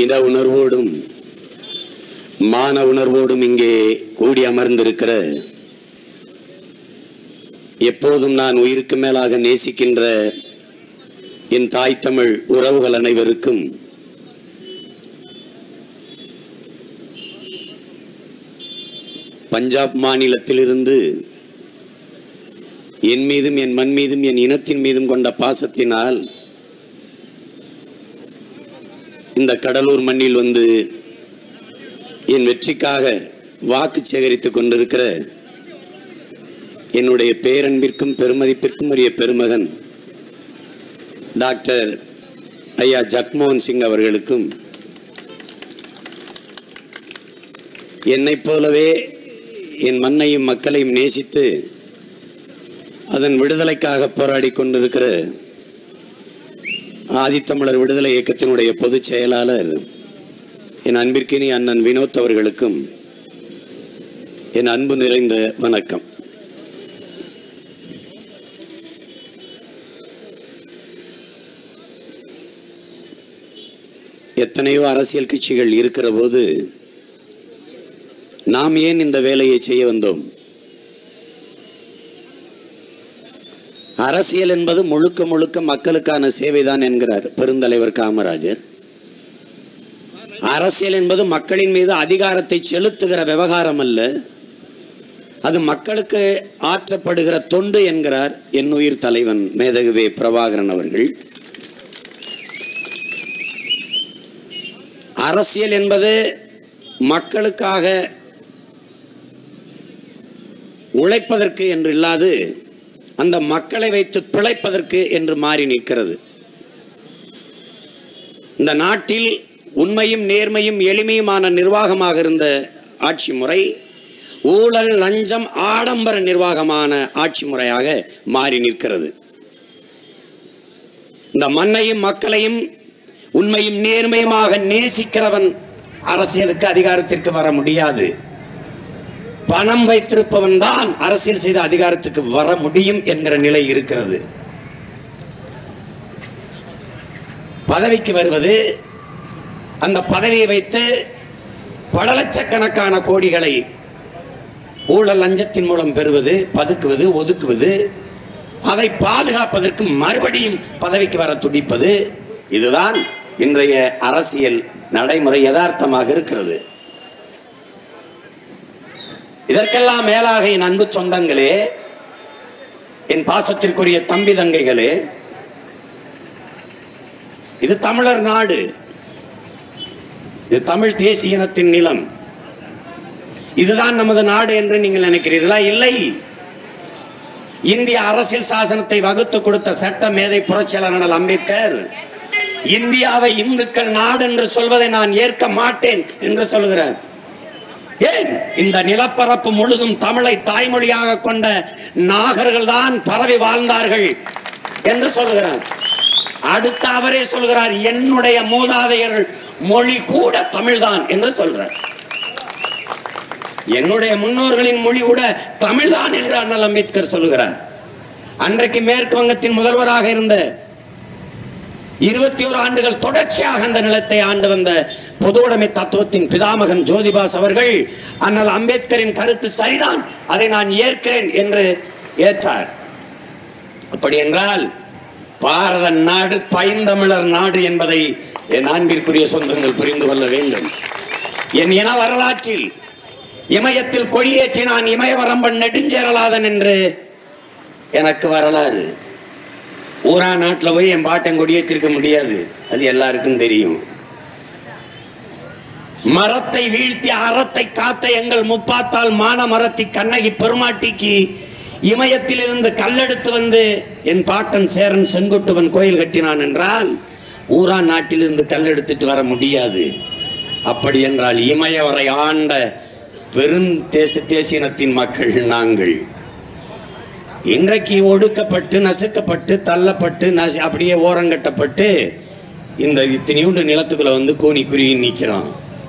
இன உணர்வோடும் மான உணர்வோடும் இங்கே கூடி அமர்ந்திருக்கிற எப்போதும் நான் உயிருக்கு மேலாக நேசிக்கின்ற என் தாய் தமிழ் உறவுகள் அனைவருக்கும் பஞ்சாப் மாநிலத்திலிருந்து என் மீதும் என் மண் மீதும் என் இனத்தின் மீதும் கொண்ட பாசத்தினால் இந்த கடலூர் மண்ணில் வந்து என் வெற்றிக்காக வாக்கு சேகரித்துக் கொண்டிருக்கிற என்னுடைய பேரன்பிற்கும் பெருமதிப்பிற்கும் உரிய பெருமகன் டாக்டர் ஐயா ஜக்மோகன் சிங் அவர்களுக்கும் என்னைப் போலவே என் மண்ணையும் மக்களையும் நேசித்து அதன் விடுதலைக்காக போராடி கொண்டிருக்கிற ஆதித்தமிழர் விடுதலை இயக்கத்தினுடைய பொதுச் செயலாளர் என் அன்பிற்கினி அண்ணன் வினோத் அவர்களுக்கும் என் அன்பு நிறைந்த வணக்கம் எத்தனையோ அரசியல் கட்சிகள் இருக்கிற போது நாம் ஏன் இந்த வேலையை செய்ய வந்தோம் அரசியல் என்பது முழுக்க முழுக்க மக்களுக்கான சேவைதான் என்கிறார் பெருந்தலைவர் காமராஜர் அரசியல் என்பது மக்களின் மீது அதிகாரத்தை செலுத்துகிற விவகாரம் அல்ல அது மக்களுக்கு ஆற்றப்படுகிற தொண்டு என்கிறார் என் உயிர் தலைவன் மேதகுவே பிரபாகரன் அவர்கள் அரசியல் என்பது மக்களுக்காக உழைப்பதற்கு என்று இல்லாது அந்த மக்களை வைத்து பிழைப்பதற்கு என்று மாறி நிற்கிறது இந்த நாட்டில் உண்மையும் நேர்மையும் எளிமையுமான நிர்வாகமாக இருந்த ஆட்சி முறை ஊழல் லஞ்சம் ஆடம்பர நிர்வாகமான ஆட்சி முறையாக மாறி நிற்கிறது இந்த மண்ணையும் மக்களையும் உண்மையும் நேர்மையுமாக நேசிக்கிறவன் அரசியலுக்கு அதிகாரத்திற்கு வர முடியாது பணம் வைத்திருப்பவன் தான் அரசியல் செய்த அதிகாரத்துக்கு வர முடியும் என்கிற நிலை இருக்கிறது பதவிக்கு வருவது அந்த பதவியை வைத்து பல லட்சக்கணக்கான கோடிகளை ஊழல் லஞ்சத்தின் மூலம் பெறுவது பதுக்குவது ஒதுக்குவது அதை பாதுகாப்பதற்கு மறுபடியும் பதவிக்கு வர துடிப்பது இதுதான் இன்றைய அரசியல் நடைமுறை யதார்த்தமாக இருக்கிறது இதற்கெல்லாம் மேலாக என் அன்பு சொந்தங்களே என் பாசத்திற்குரிய தம்பி தங்கைகளே இது தமிழர் நாடு இது தமிழ் தேசிய இனத்தின் நிலம் இதுதான் நமது நாடு என்று நீங்கள் நினைக்கிறீர்களா இல்லை இந்திய அரசியல் சாசனத்தை வகுத்து கொடுத்த சட்ட மேதை புரட்சியாளர் அம்பேத்கர் இந்தியாவை இந்துக்கள் நாடு என்று சொல்வதை நான் ஏற்க மாட்டேன் என்று சொல்கிறார் ஏன் இந்த நிலப்பரப்பு முழுதும் தமிழை தாய்மொழியாக கொண்ட நாகர்கள் தான் பரவி வாழ்ந்தார்கள் என்று சொல்கிறார் அடுத்து அவரே சொல்கிறார் என்னுடைய மூதாதையர்கள் மொழி கூட தமிழ்தான் என்று சொல்றார் என்னுடைய முன்னோர்களின் மொழி கூட தமிழ்தான் என்று அண்ணல் அம்பேத்கர் சொல்கிறார் அன்றைக்கு மேற்கு வங்கத்தின் முதல்வராக இருந்த இருபத்தி ஓரு ஆண்டுகள் தொடர்ச்சியாக அந்த நிலத்தை ஆண்டு வந்த பொது உடைமை தத்துவத்தின் பிதாமகன் ஜோதிபாஸ் அவர்கள் அண்ணல் அம்பேத்கரின் கருத்து சரிதான் அதை நான் ஏற்கிறேன் என்று ஏற்றார் அப்படி என்றால் பாரத நாடு பைந்தமிழர் நாடு என்பதை என் அன்பிற்குரிய சொந்தங்கள் புரிந்து கொள்ள வேண்டும் என் இன வரலாற்றில் இமயத்தில் கொடியேற்றி நான் இமயவரம்பன் நெடுஞ்சேரலாதன் என்று எனக்கு வரலாறு ஊரா நாட்டில் போய் என் பாட்டன் கொடியேற்றிருக்க முடியாது அது எல்லாருக்கும் தெரியும் மரத்தை வீழ்த்தி அறத்தை காத்த எங்கள் முப்பாத்தால் மான மரத்தி கண்ணகி பெருமாட்டிக்கு இமயத்தில் இருந்து கல்லெடுத்து வந்து என் பாட்டன் சேரன் செங்குட்டுவன் கோயில் கட்டினான் என்றால் ஊரா நாட்டிலிருந்து கல்லெடுத்துட்டு வர முடியாது அப்படி என்றால் இமயவரை ஆண்ட பெருந்தேச தேசியனத்தின் மக்கள் நாங்கள் இன்றைக்கு ஒடுக்கப்பட்டு நசுக்கப்பட்டு தள்ளப்பட்டு நசு அப்படியே ஓரங்கட்டப்பட்டு இந்த இத்தனையூண்டு நிலத்துக்குள்ள வந்து கூனி குருவி நிற்கிறோம்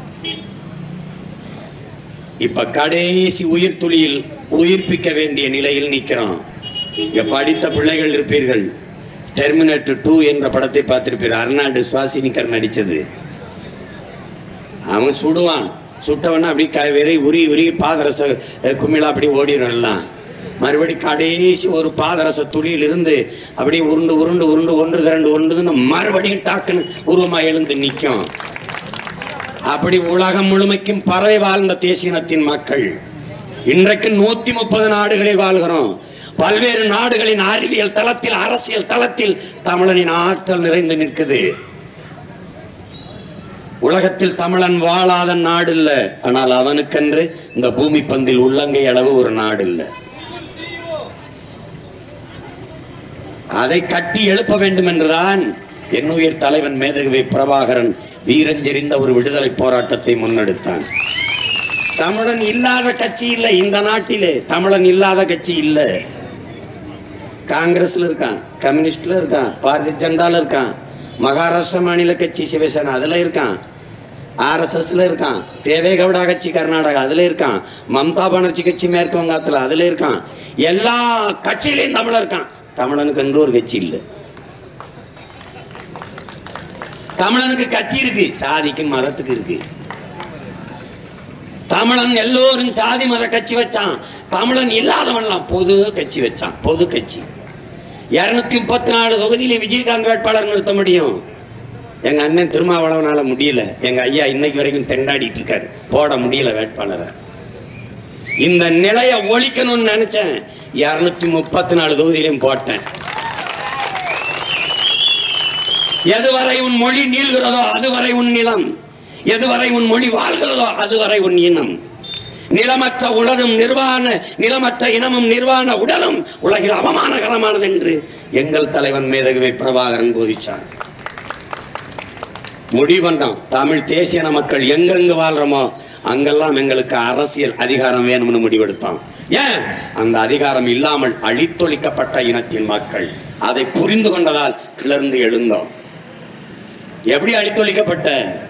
இப்ப கடைசி உயிர் துளியில் உயிர்ப்பிக்க வேண்டிய நிலையில் நிற்கிறோம் இங்க படித்த பிள்ளைகள் இருப்பீர்கள் டெர்மினேட்டர் டூ என்ற படத்தை பார்த்திருப்பீர்கள் அர்னால்டு சுவாசினிகர் நடித்தது அவன் சுடுவான் சுட்டவன அப்படி க வெறி உரி உரி பாதரச அஹ், குமிழா அப்படி ஓடிடும் எல்லாம் மறுபடி கடைசி ஒரு பாதரச துளியில் இருந்து அப்படியே உருண்டு உருண்டு உருண்டு ஒன்று திரண்டு ஒன்றுன்னு மறுபடியும் டாக்குன்னு உருவமா எழுந்து நிற்கும் அப்படி உலகம் முழுமைக்கும் பறவை வாழ்ந்த தேசியனத்தின் மக்கள் இன்றைக்கு நூத்தி முப்பது நாடுகளில் வாழ்கிறோம் பல்வேறு நாடுகளின் அறிவியல் தளத்தில் அரசியல் தளத்தில் தமிழனின் ஆற்றல் நிறைந்து நிற்குது உலகத்தில் தமிழன் வாழாத நாடு இல்ல ஆனால் அவனுக்கென்று இந்த பூமி பந்தில் உள்ளங்கை அளவு ஒரு நாடு இல்ல அதை கட்டி எழுப்ப வேண்டும் என்றுதான் என்னுயிர் தலைவன் மேதகவி பிரபாகரன் வீரஞ்செறிந்த ஒரு விடுதலை போராட்டத்தை முன்னெடுத்தான் தமிழன் இல்லாத கட்சி இல்லை இந்த நாட்டிலே தமிழன் இல்லாத கட்சி இல்லை காங்கிரஸ்ல இருக்கான் கம்யூனிஸ்ட்ல இருக்கான் பாரதிய ஜனதால இருக்கான் மகாராஷ்டிரா மாநில கட்சி சிவசேனா அதுல இருக்கான் ஆர்எஸ்எஸ்ல இருக்கான் தேவேகவுடா கட்சி கர்நாடகா அதுல இருக்கான் மம்தா பானர்ஜி கட்சி மேற்கு வங்காளத்துல அதுல இருக்கான் எல்லா கட்சியிலையும் தமிழன் இருக்கான் தமிழனுக்கு என்று ஒரு கட்சி இல்லை தமிழனுக்கு கட்சி இருக்கு சாதிக்கு மதத்துக்கு இருக்கு தமிழன் எல்லோரும் சாதி மத கட்சி வச்சான் தமிழன் இல்லாதவன்லாம் பொது கட்சி வச்சான் பொது கட்சி இருநூத்தி முப்பத்தி நாலு தொகுதியில விஜயகாந்த் வேட்பாளர் நிறுத்த முடியும் எங்க அண்ணன் திருமாவளவனால முடியல எங்க ஐயா இன்னைக்கு வரைக்கும் தெண்டாடிட்டு இருக்காரு போட முடியல வேட்பாளரை இந்த நிலையை ஒழிக்கணும்னு நினைச்சேன் இருநூத்தி முப்பத்தி நாலு தொகுதியிலையும் போட்டேன் எதுவரை உன் மொழி நீள்கிறதோ அதுவரை உன் நிலம் எதுவரை உன் மொழி வாழ்கிறதோ அதுவரை உன் இனம் நிலமற்ற உடலும் நிர்வாண நிலமற்ற இனமும் நிர்வாண உடலும் உலகில் அவமானகரமானது என்று எங்கள் தலைவன் மேதகவி பிரபாகரன் போதிச்சார் முடிவு பண்ணோம் தமிழ் தேசியன மக்கள் எங்கெங்கு வாழ்றோமோ அங்கெல்லாம் எங்களுக்கு அரசியல் அதிகாரம் வேணும்னு முடிவெடுத்தோம் ஏன் அந்த அதிகாரம் இல்லாமல் அழித்தொழிக்கப்பட்ட இனத்தின் மக்கள் அதை புரிந்து கொண்டதால் கிளர்ந்து எழுந்தோம் எப்படி அழித்தொழிக்கப்பட்ட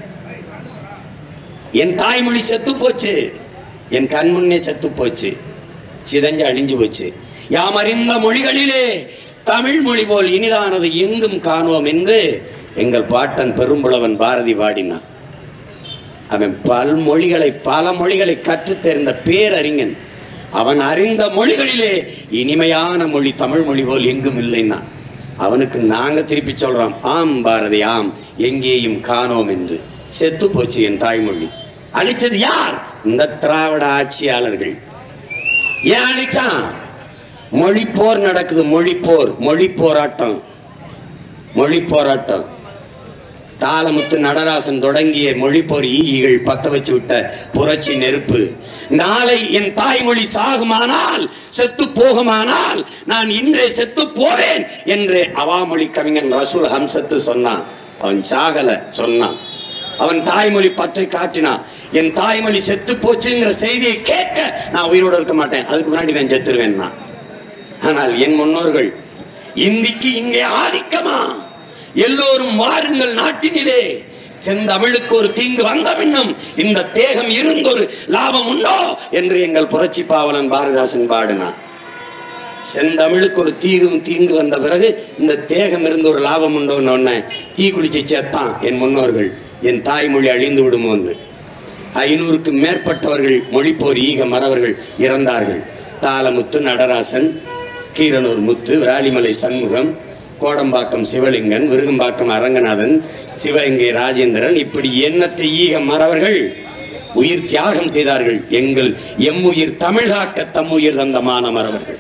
என் தாய்மொழி செத்து போச்சு என் கண் முன்னே செத்து போச்சு சிதைஞ்சு அழிஞ்சு போச்சு யாம் அறிந்த மொழிகளிலே தமிழ் மொழி போல் இனிதானது எங்கும் காணோம் என்று எங்கள் பாட்டன் பெரும்புலவன் பாரதி பாடினான் அவன் பல் மொழிகளை பல மொழிகளை கற்றுத் தேர்ந்த பேரறிஞன் அவன் அறிந்த மொழிகளிலே இனிமையான மொழி தமிழ் மொழி போல் எங்கும் இல்லைன்னா அவனுக்கு நாங்க திருப்பி சொல்றோம் ஆம் பாரதி ஆம் எங்கேயும் காணோம் என்று செத்து போச்சு என் தாய்மொழி அழிச்சது யார் இந்த திராவிட ஆட்சியாளர்கள் ஏன் அழிச்சான் மொழி போர் நடக்குது மொழி போர் மொழி போராட்டம் மொழி போராட்டம் தாளமுத்து நடராசன் தொடங்கிய மொழிப்போர் ஈகிகள் பத்த வச்சு விட்ட புரட்சி நெருப்பு நாளை என் தாய்மொழி சாகுமானால் செத்து போகுமானால் நான் இன்றே செத்து போவேன் என்று அவாமொழி கவிஞன் ரசூல் ஹம்சத்து சொன்னான் அவன் சாகல சொன்னான் அவன் தாய்மொழி பற்றை காட்டினான் என் தாய்மொழி செத்து போச்சுங்கிற செய்தியை கேட்க நான் உயிரோடு இருக்க மாட்டேன் அதுக்கு முன்னாடி நான் செத்துருவேன் நான் ஆனால் என் முன்னோர்கள் இந்திக்கு இங்கே ஆதிக்கமா எல்லோரும் வாருங்கள் நாட்டினிலே செந்தமிழுக்கு ஒரு தீங்கு வந்த பின்னும் இந்த தேகம் இருந்தொரு லாபம் உண்டோ என்று எங்கள் புரட்சி பாவலன் பாரதிதாசன் பாடினான் செந்தமிழுக்கு ஒரு தீங்கு தீங்கு வந்த பிறகு இந்த தேகம் இருந்து ஒரு லாபம் உண்டோன்னு ஒன்ன தீ குளிச்சு செத்தான் என் முன்னோர்கள் என் தாய்மொழி அழிந்து விடுமோன்னு ஐநூறுக்கு மேற்பட்டவர்கள் மொழிப்போர் ஈக மறவர்கள் இறந்தார்கள் தாளமுத்து நடராசன் கீரனூர் முத்து விராலிமலை சண்முகம் கோடம்பாக்கம் சிவலிங்கன் விருகம்பாக்கம் அரங்கநாதன் சிவகங்கை ராஜேந்திரன் இப்படி எண்ணத்தை ஈக மறவர்கள் உயிர் தியாகம் செய்தார்கள் எங்கள் எம்முயிர் தமிழ் காக்க தம்முயிர் தந்த மானமரவர்கள்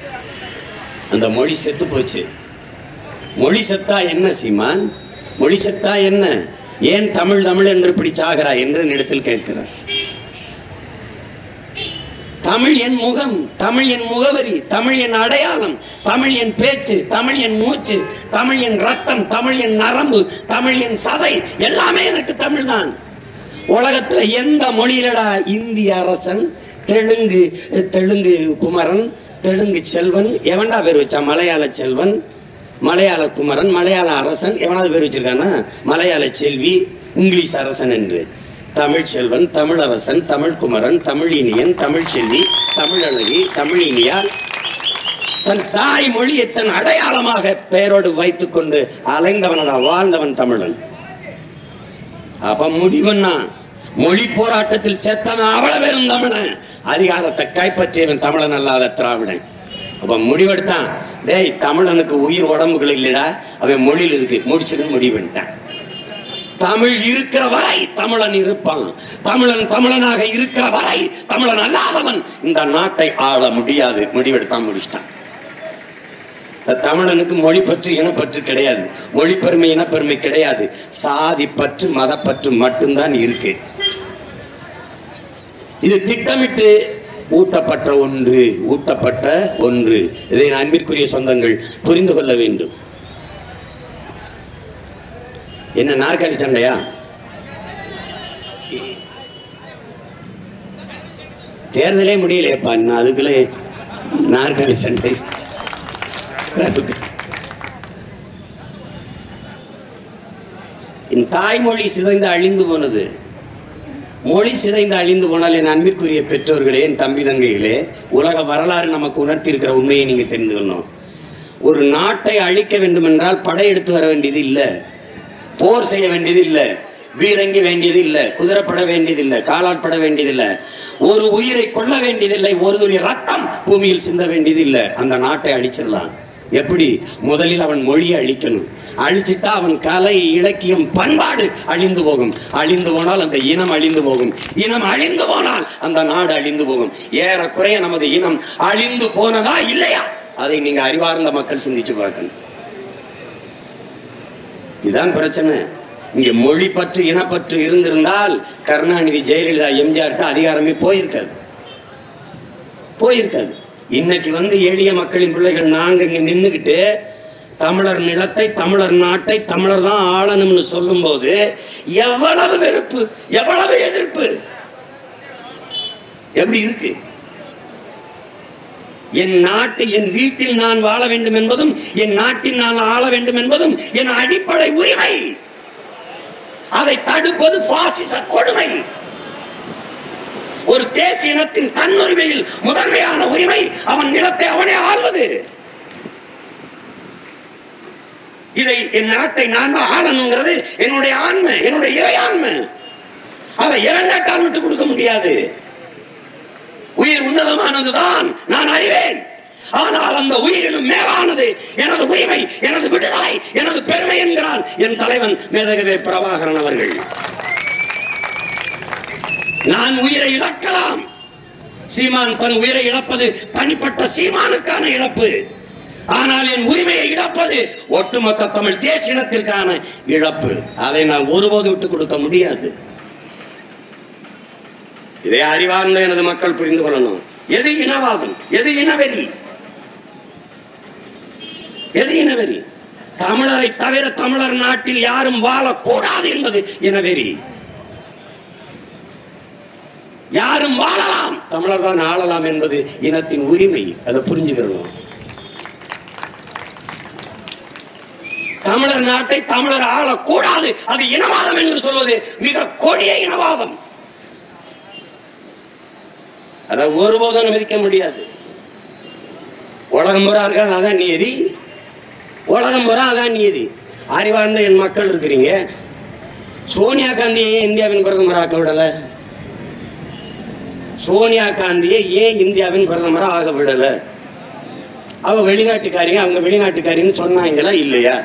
அந்த மொழி செத்து போச்சு மொழி செத்தா என்ன சீமான் மொழி செத்தா என்ன ஏன் தமிழ் தமிழ் என்று இப்படி சாகிறாய் என்று என்னிடத்தில் கேட்கிறார் தமிழ் என் முகம் தமிழ் என் முகவரி தமிழ் என் அடையாளம் தமிழ் என் பேச்சு தமிழ் என் மூச்சு தமிழ் என் ரத்தம் தமிழ் என் நரம்பு தமிழ் என் சதை எல்லாமே எனக்கு தமிழ் தான் உலகத்துல எந்த மொழியிலடா இந்திய அரசன் தெலுங்கு தெலுங்கு குமரன் தெலுங்கு செல்வன் எவன்டா பேர் வச்சான் மலையாள செல்வன் மலையாள குமரன் மலையாள அரசன் எவனாவது பேர் வச்சிருக்கானா மலையாள செல்வி இங்கிலீஷ் அரசன் என்று தமிழ் செல்வன் தமிழரசன் தமிழ் குமரன் தமிழினியன் தமிழ் செல்வி தமிழழகி தமிழினியார் தன் தாய் மொழியை தன் அடையாளமாக பெயரோடு வைத்துக்கொண்டு அலைந்தவனடா வாழ்ந்தவன் தமிழன் அப்ப முடிவுன்னா மொழி போராட்டத்தில் செத்தவன் அவ்வளவு பேரும் தமிழன் அதிகாரத்தை கைப்பற்றியவன் தமிழன் அல்லாத திராவிடன் அப்ப முடிவெடுத்தான் டேய் தமிழனுக்கு உயிர் உடம்புகள் இல்லடா அவன் மொழியில் இருக்கு முடிச்சிடும் முடிவுன்ட்டான் தமிழ் இருக்கிற வரை தமிழன் இருப்பான் தமிழன் தமிழனாக இருக்கிற வரை தமிழன் அல்லாதவன் இந்த நாட்டை ஆள முடியாது முடிவெடுத்தான் முடிச்சிட்டான் இந்த தமிழனுக்கு மொழி பற்று இனப்பற்று கிடையாது மொழி பெருமை இனப்பெருமை கிடையாது சாதி பற்று மதப்பற்று மட்டும்தான் இருக்கு இது திட்டமிட்டு ஊட்டப்பட்ட ஒன்று ஊட்டப்பட்ட ஒன்று இதை என் அன்பிற்குரிய சொந்தங்கள் புரிந்து கொள்ள வேண்டும் என்ன நாற்காலி சண்டையா தேர்தலே முடியலையப்பா இன்னும் அதுக்குள்ளே நாற்காலி சண்டை என் தாய்மொழி சிதைந்து அழிந்து போனது மொழி சிதைந்து அழிந்து போனால் என் அன்பிற்குரிய பெற்றோர்களே என் தம்பி தங்கைகளே உலக வரலாறு நமக்கு உணர்த்தி இருக்கிற உண்மையை நீங்கள் தெரிந்து கொள்ளணும் ஒரு நாட்டை அழிக்க வேண்டும் என்றால் படையெடுத்து வர வேண்டியது இல்லை போர் செய்ய வேண்டியது இல்லை வீரங்கி வேண்டியது இல்லை குதிரைப்பட வேண்டியதில்லை காலாட்பட வேண்டியதில்லை ஒரு உயிரை கொள்ள வேண்டியதில்லை ஒரு துளி ரத்தம் பூமியில் சிந்த வேண்டியதில்லை அந்த நாட்டை அழிச்சிடலாம் எப்படி முதலில் அவன் மொழியை அழிக்கணும் அழிச்சிட்டா அவன் கலை இலக்கியம் பண்பாடு அழிந்து போகும் அழிந்து போனால் அந்த இனம் அழிந்து போகும் இனம் அழிந்து போனால் அந்த நாடு அழிந்து போகும் ஏறக்குறைய நமது இனம் அழிந்து போனதா இல்லையா அதை நீங்க அறிவார்ந்த மக்கள் சிந்திச்சு பார்க்கணும் இதுதான் பிரச்சனை இங்க மொழி பற்று இனப்பற்று இருந்திருந்தால் கருணாநிதி ஜெயலலிதா எம்ஜிஆர்ட்ட அதிகாரமே போயிருக்காது போயிருக்காது இன்னைக்கு வந்து எளிய மக்களின் பிள்ளைகள் நாங்க இங்க நின்னுக்கிட்டு தமிழர் நிலத்தை தமிழர் நாட்டை தமிழர் தான் ஆளணும்னு சொல்லும்போது எவ்வளவு வெறுப்பு எவ்வளவு எதிர்ப்பு எப்படி இருக்கு என் நாட்டு என் வீட்டில் நான் வாழ வேண்டும் என்பதும் என் நாட்டில் நான் ஆள வேண்டும் என்பதும் என் அடிப்படை உரிமை அதை தடுப்பது பாசிச கொடுமை ஒரு தேசிய இனத்தின் தன்னுரிமையில் முதன்மையான உரிமை அவன் நிலத்தை அவனே ஆள்வது இதை என் நாட்டை நான் தான் ஆளணுங்கிறது என்னுடைய ஆண்மை என்னுடைய இறையாண்மை அதை இறங்காட்டால் விட்டு கொடுக்க முடியாது உயிர் உன்னதமானதுதான் நான் அறிவேன் ஆனால் அந்த உயிரினும் மேலானது எனது உரிமை எனது விடுதலை எனது பெருமை என்கிறான் என் தலைவன் மேதகவே பிரபாகரன் அவர்கள் நான் உயிரை இழக்கலாம் சீமான் தன் உயிரை இழப்பது தனிப்பட்ட சீமானுக்கான இழப்பு ஆனால் என் உரிமையை இழப்பது ஒட்டுமொத்த தமிழ் தேசியத்திற்கான இழப்பு அதை நான் ஒருபோது விட்டு கொடுக்க முடியாது இதை அறிவார்ந்த எனது மக்கள் புரிந்து கொள்ளணும் எது இனவாதம் எது இனவெறி எது இனவெறி தமிழரை தவிர தமிழர் நாட்டில் யாரும் வாழக்கூடாது என்பது இனவெறி யாரும் வாழலாம் தமிழர் தான் ஆளலாம் என்பது இனத்தின் உரிமை அதை புரிஞ்சுக்கிறணும் தமிழர் நாட்டை தமிழர் ஆளக்கூடாது அது இனவாதம் என்று சொல்வது மிக கொடிய இனவாதம் அதை ஒருபோதும் மதிக்க முடியாது உலகம் பூரா இருக்காது அதான் நியதி உலகம் பூரா அதான் நியதி அறிவார்ந்த என் மக்கள் இருக்கிறீங்க சோனியா காந்தியை ஏன் இந்தியாவின் பிரதமராக்க விடலை சோனியா காந்தியை ஏன் இந்தியாவின் பிரதமராக ஆக விடலை அவ வெளிநாட்டுக்காரிங்க அவங்க வெளிநாட்டுக்காரின்னு சொன்னாங்களா இல்லையா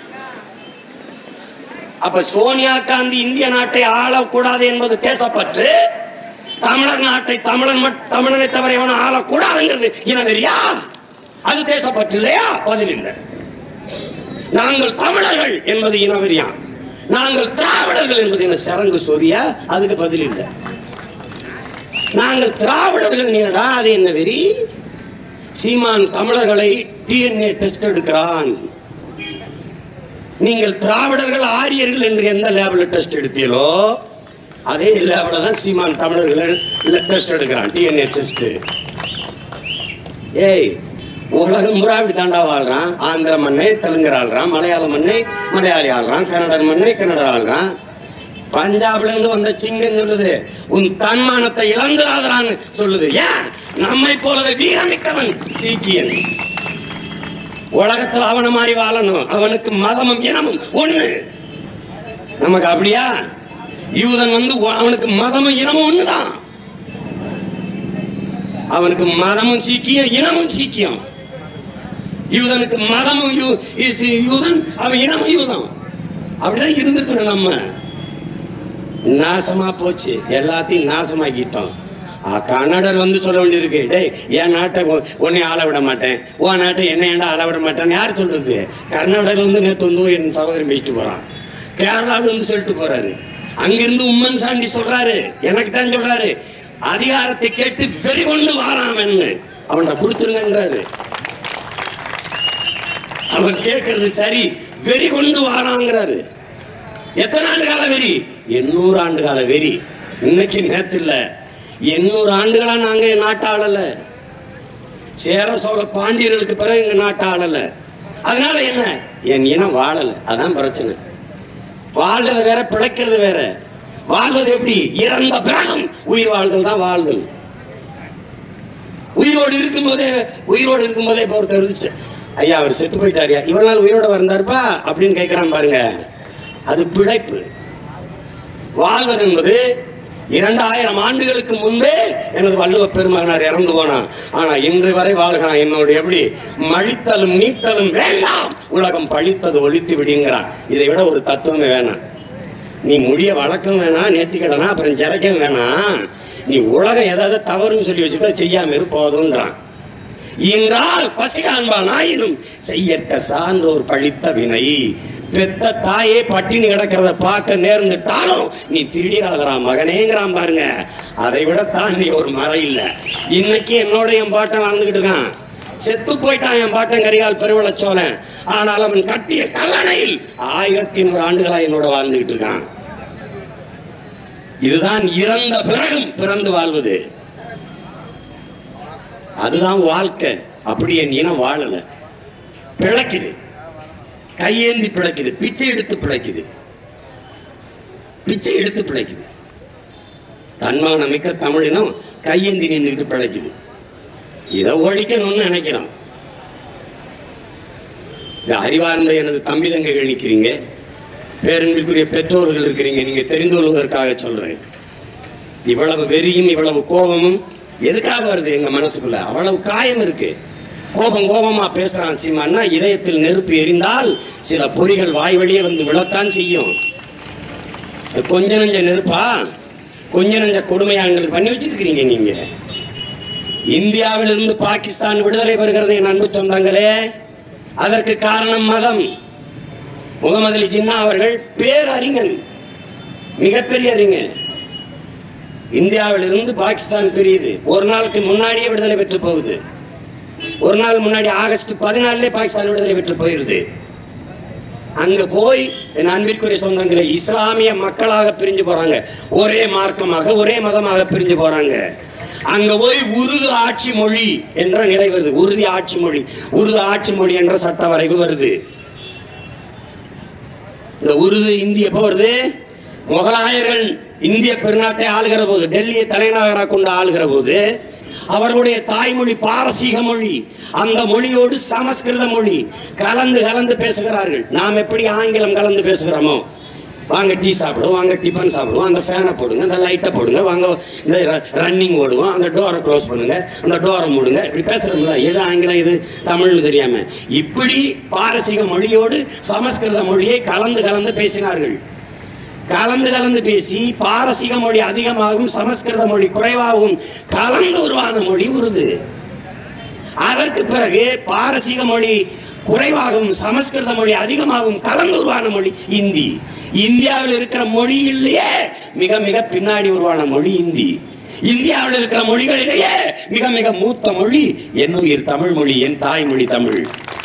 அப்ப சோனியா காந்தி இந்திய நாட்டை ஆளக்கூடாது என்பது தேசப்பற்று தமிழர் நாட்டை தமிழன் மட்- தமிழனை தவிர எவனும் ஆளக்கூடாதுங்கிறது இனவெறியா அது தேசப்பற்று இல்லையா பதில் இல்லை நாங்கள் தமிழர்கள் என்பது இனவெறியா நாங்கள் திராவிடர்கள் என்பது என்ன சரங்கு சொரியா அதுக்கு பதில் இல்லை நாங்கள் திராவிடர்கள் நீடா அது என்ன வெறி சீமான் தமிழர்களை டிஎன்ஏ டெஸ்ட் எடுக்கிறான் நீங்கள் திராவிடர்கள் ஆரியர்கள் என்று எந்த லேபில் டெஸ்ட் எடுத்தீங்களோ அதே லேபில் தான் சீமான் தமிழர்கள் டெஸ்ட் எடுக்கிறான் டிஎன்ஏ டெஸ்ட் ஏய் உலகம் பூரா இப்படி தாண்டா வாழ்றான் ஆந்திர மண்ணை தெலுங்கர் ஆள்றான் மலையாள மண்ணை மலையாளி ஆள்றான் கன்னடர் மண்ணை கன்னடர் ஆள்றான் பஞ்சாப்ல இருந்து வந்த சிங்கம் சொல்லுது உன் தன்மானத்தை இழந்துராதரான்னு சொல்லுது ஏன் நம்மை போலவே வீரமிக்கவன் சீக்கியன் உலகத்துல அவன மாதிரி வாழணும் அவனுக்கு மதமும் இனமும் ஒண்ணு நமக்கு அப்படியா யூதன் வந்து ஒ- அவனுக்கு மதமும் இனமும் ஒண்ணுதான் அவனுக்கு மதமும் சீக்கியம் இனமும் சீக்கியம் யூதனுக்கு மதமும் யூ- யூ- சி- யூதன் அவன் இனமும் யூதம் அப்படிதான் இருந்திருக்கணும் நம்ம நாசமா போச்சு எல்லாத்தையும் நாசமாக்கிட்டோம் ஆ, கன்னடர் வந்து சொல்ல வேண்டியிருக்கு டேய் என் நாட்டை உ- உன்னை ஆள விட மாட்டேன் உன் நாட்டை என்ன ஏன்டா ஆள விட மாட்டேன்னு யார் சொல்றது கர்நாடகில் வந்து நேற்று வந்து என் சகோதரன் பேசிட்டு போறான் கேரளாவில் வந்து சொல்லிட்டு போறாரு அங்கிருந்து உம்மன் சாண்டி சொல்றாரு எனக்கு தான் சொல்றாரு அதிகாரத்தை கேட்டு வெறி கொண்டு வாரான் அவன்னு அவன்கிட்ட கொடுத்துருங்கன்றாரு அவன் கேட்கறது சரி வெறி கொண்டு வாராங்கிறாரு எத்தனை ஆண்டு கால வெறி எண்ணூறு ஆண்டு கால வெறி இன்னைக்கு நேத்து இல்ல எண்ணூறு ஆண்டுகளா நாங்க என் நாட்டை ஆளல சேர சோழ பாண்டியர்களுக்கு பிறகு எங்க நாட்டை ஆளல அதனால என்ன என் இனம் வாழல அதான் பிரச்சனை வாழ்றது வேற பிழைக்கிறது வேற வாழ்வது எப்படி இறந்த பிறகும் உயிர் வாழ்தல் தான் வாழ்தல் உயிரோடு இருக்கும்போதே உயிரோடு இருக்கும்போதே இப்போ ஒருத்தர் இருந்துச்சு ஐயா அவர் செத்து போயிட்டாரியா இவ்வளவு நாள் உயிரோட வந்தாருப்பா அப்படின்னு கேட்கிறான் பாருங்க அது பிழைப்பு வாழ்வது என்பது இரண்டாயிரம் ஆண்டுகளுக்கு முன்பே எனது வள்ளுவ பெருமகனார் இறந்து போனான் ஆனா இன்று வரை வாழ்கிறான் என்னோட எப்படி மழித்தலும் நீத்தலும் வேண்டாம் உலகம் பழித்தது ஒழித்து விடுங்கிறான் இதை விட ஒரு தத்துவமே வேணாம் நீ முடிய வழக்கம் வேணாம் நேர்த்திக்கடனா அப்புறம் சிறைக்கவும் வேணாம் நீ உலகம் ஏதாவது தவறுன்னு சொல்லி வச்சுக்கிட்ட செய்யாம இரு போதுன்றான் என்றால் பசிகான்பான் ஆயினும் செய்யற்க சான்றோர் பழித்த வினை பெத்த தாயே பட்டினி கிடக்கிறத பார்க்க நேர்ந்துட்டாலும் நீ திருடிராதரான் மகனேங்கிறான் பாருங்க அதை விட தாண்டி ஒரு மரம் இல்லை இன்னைக்கு என்னோட என் பாட்டன் வாழ்ந்துகிட்டு இருக்கான் செத்து போயிட்டான் என் பாட்டன் கரிகால் பெருவளச்சோழன் ஆனால் அவன் கட்டிய கல்லணையில் ஆயிரத்தி நூறு ஆண்டுகளா என்னோட வாழ்ந்துகிட்டு இருக்கான் இதுதான் இறந்த பிறகும் பிறந்து வாழ்வது அதுதான் வாழ்க்கை அப்படி என் இனம் வாழல பிழைக்குது கையேந்தி பிழைக்குது பிச்சை எடுத்து பிழைக்குது பிச்சை எடுத்து பிழைக்குது தன்மான மிக்க தமிழினம் கையேந்தி நின்றுட்டு பிழைக்குது இதை ஒழிக்கணும்னு நினைக்கிறோம் இந்த அறிவார்ந்த எனது தம்பி தங்கைகள் நிற்கிறீங்க பேரன்பிற்குரிய பெற்றோர்கள் இருக்கிறீங்க நீங்க தெரிந்து கொள்வதற்காக சொல்றேன் இவ்வளவு வெறியும் இவ்வளவு கோபமும் எதுக்காக வருது எங்க மனசுக்குள்ள அவ்வளவு காயம் இருக்கு கோபம் கோபமா பேசுறான் சீமான்னா இதயத்தில் நெருப்பு எரிந்தால் சில பொறிகள் வாய் வழியே வந்து விழத்தான் செய்யும் அது கொஞ்ச நஞ்ச நெருப்பா கொஞ்ச நஞ்ச கொடுமையா எங்களுக்கு பண்ணி வச்சிருக்கிறீங்க நீங்க இந்தியாவிலிருந்து பாகிஸ்தான் விடுதலை பெறுகிறது என் அன்பு சொந்தங்களே அதற்கு காரணம் மதம் முகமது அலி ஜின்னா அவர்கள் பேரறிஞன் மிகப்பெரிய அறிஞர் இந்தியாவிலிருந்து பாகிஸ்தான் பிரியுது ஒரு நாளுக்கு முன்னாடியே விடுதலை பெற்று போகுது ஒரு நாள் முன்னாடி ஆகஸ்ட் பதினாலே பாகிஸ்தான் விடுதலை பெற்று போயிருது அங்க போய் என் அன்பிற்குரிய சொந்தங்களை இஸ்லாமிய மக்களாக பிரிஞ்சு போறாங்க ஒரே மார்க்கமாக ஒரே மதமாக பிரிஞ்சு போறாங்க அங்க போய் உருது ஆட்சி மொழி என்ற நிலை வருது உறுதி ஆட்சி மொழி உருது ஆட்சி மொழி என்ற சட்ட வரைவு வருது இந்த உருது இந்தி எப்போ வருது முகலாயர்கள் இந்திய பெருநாட்டை ஆளுகிற போது டெல்லியை தலைநகராக கொண்டு ஆளுகிற போது அவர்களுடைய தாய்மொழி பாரசீக மொழி அந்த மொழியோடு சமஸ்கிருத மொழி கலந்து கலந்து பேசுகிறார்கள் நாம் எப்படி ஆங்கிலம் கலந்து பேசுகிறோமோ வாங்க டீ சாப்பிடுவோம் வாங்க டிஃபன் சாப்பிடுவோம் அந்த ஃபேனை போடுங்க அந்த லைட்டை போடுங்க வாங்க இந்த ரன்னிங் ஓடுவோம் அந்த டோரை க்ளோஸ் பண்ணுங்க அந்த டோரை மூடுங்க இப்படி பேசுகிறோம்ல எது ஆங்கிலம் எது தமிழ்னு தெரியாம இப்படி பாரசீக மொழியோடு சமஸ்கிருத மொழியை கலந்து கலந்து பேசினார்கள் கலந்து கலந்து பேசி பாரசீக மொழி அதிகமாகவும் சமஸ்கிருத மொழி குறைவாகவும் கலந்து உருவான மொழி உருது அதற்கு பிறகு பாரசீக மொழி குறைவாகவும் சமஸ்கிருத மொழி அதிகமாகவும் கலந்து உருவான மொழி இந்தி இந்தியாவில் இருக்கிற மொழியிலேயே மிக மிக பின்னாடி உருவான மொழி இந்தி இந்தியாவில் இருக்கிற மொழிகளிலேயே மிக மிக மூத்த மொழி என் உயிர் தமிழ் மொழி என் தாய்மொழி தமிழ்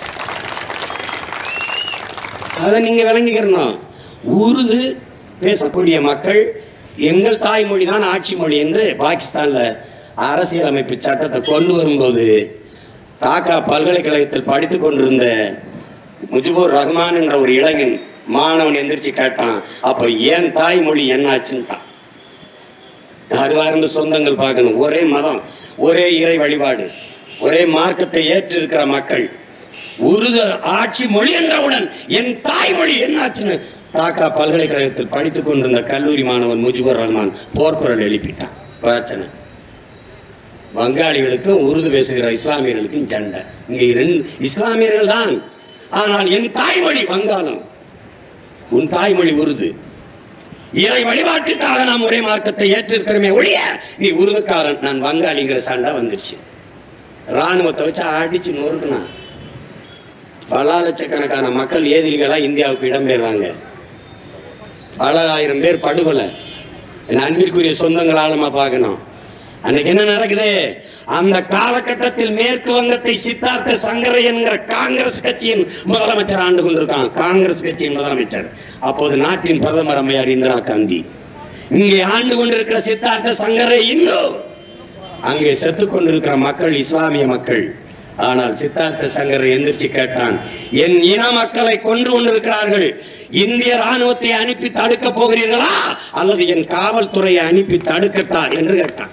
அதை நீங்க விளங்கிக்கிறணும் உருது பேசக்கூடிய மக்கள் எங்கள் தாய்மொழி தான் ஆட்சி மொழி என்று பாகிஸ்தான்ல அரசியலமைப்பு சட்டத்தை கொண்டு வரும்போது டாக்கா பல்கலைக்கழகத்தில் படித்துக் கொண்டிருந்த முஜிபுர் ரஹ்மான் என்ற ஒரு இளைஞன் மாணவன் எந்திரிச்சு கேட்டான் அப்போ ஏன் தாய்மொழி என்னாச்சுன்ட்டான் அறிவார்ந்த சொந்தங்கள் பார்க்கணும் ஒரே மதம் ஒரே இறை வழிபாடு ஒரே மார்க்கத்தை ஏற்றிருக்கிற மக்கள் உருது ஆட்சி மொழி என்றவுடன் என் தாய்மொழி என்னாச்சுன்னு டாக்கா பல்கலைக்கழகத்தில் படித்துக் கொண்டிருந்த கல்லூரி மாணவன் முஜிபுர் ரஹ்மான் போர்க்குரல் எழுப்பிட்டான் பிரச்சனை வங்காளிகளுக்கும் உருது பேசுகிற இஸ்லாமியர்களுக்கும் சண்டை இங்க இரண்டு இஸ்லாமியர்கள் தான் ஆனால் என் தாய்மொழி வங்காளம் உன் தாய்மொழி உருது இறை வழிபாட்டுக்காக நாம் ஒரே மார்க்கத்தை ஏற்றிருக்கிறோமே ஒழிய நீ உருதுக்காரன் நான் வங்காளிங்கிற சண்டை வந்துருச்சு ராணுவத்தை வச்சு அடிச்சு நொறுக்குனா பல லட்சக்கணக்கான மக்கள் ஏதிலிகளா இந்தியாவுக்கு இடம்பெறாங்க பல ஆயிரம் பேர் படுகொலை என் அன்பிற்குரிய சொந்தங்கள் ஆழமா பார்க்கணும் அன்னைக்கு என்ன நடக்குது அந்த காலகட்டத்தில் மேற்கு வங்கத்தை சித்தார்த்த சங்கரை என்கிற காங்கிரஸ் கட்சியின் முதலமைச்சர் ஆண்டு கொண்டிருக்கான் காங்கிரஸ் கட்சியின் முதலமைச்சர் அப்போது நாட்டின் பிரதமர் அம்மையார் இந்திரா காந்தி இங்கே ஆண்டு கொண்டிருக்கிற சித்தார்த்த சங்கரை இந்து அங்கே செத்துக் கொண்டிருக்கிற மக்கள் இஸ்லாமிய மக்கள் ஆனால் சித்தார்த்த சங்கர் எந்திரிச்சு கேட்டான் என் இன மக்களை கொன்று கொண்டிருக்கிறார்கள் இந்திய ராணுவத்தை அனுப்பி தடுக்க போகிறீர்களா அல்லது என் காவல்துறையை அனுப்பி தடுக்கட்டா என்று கேட்டான்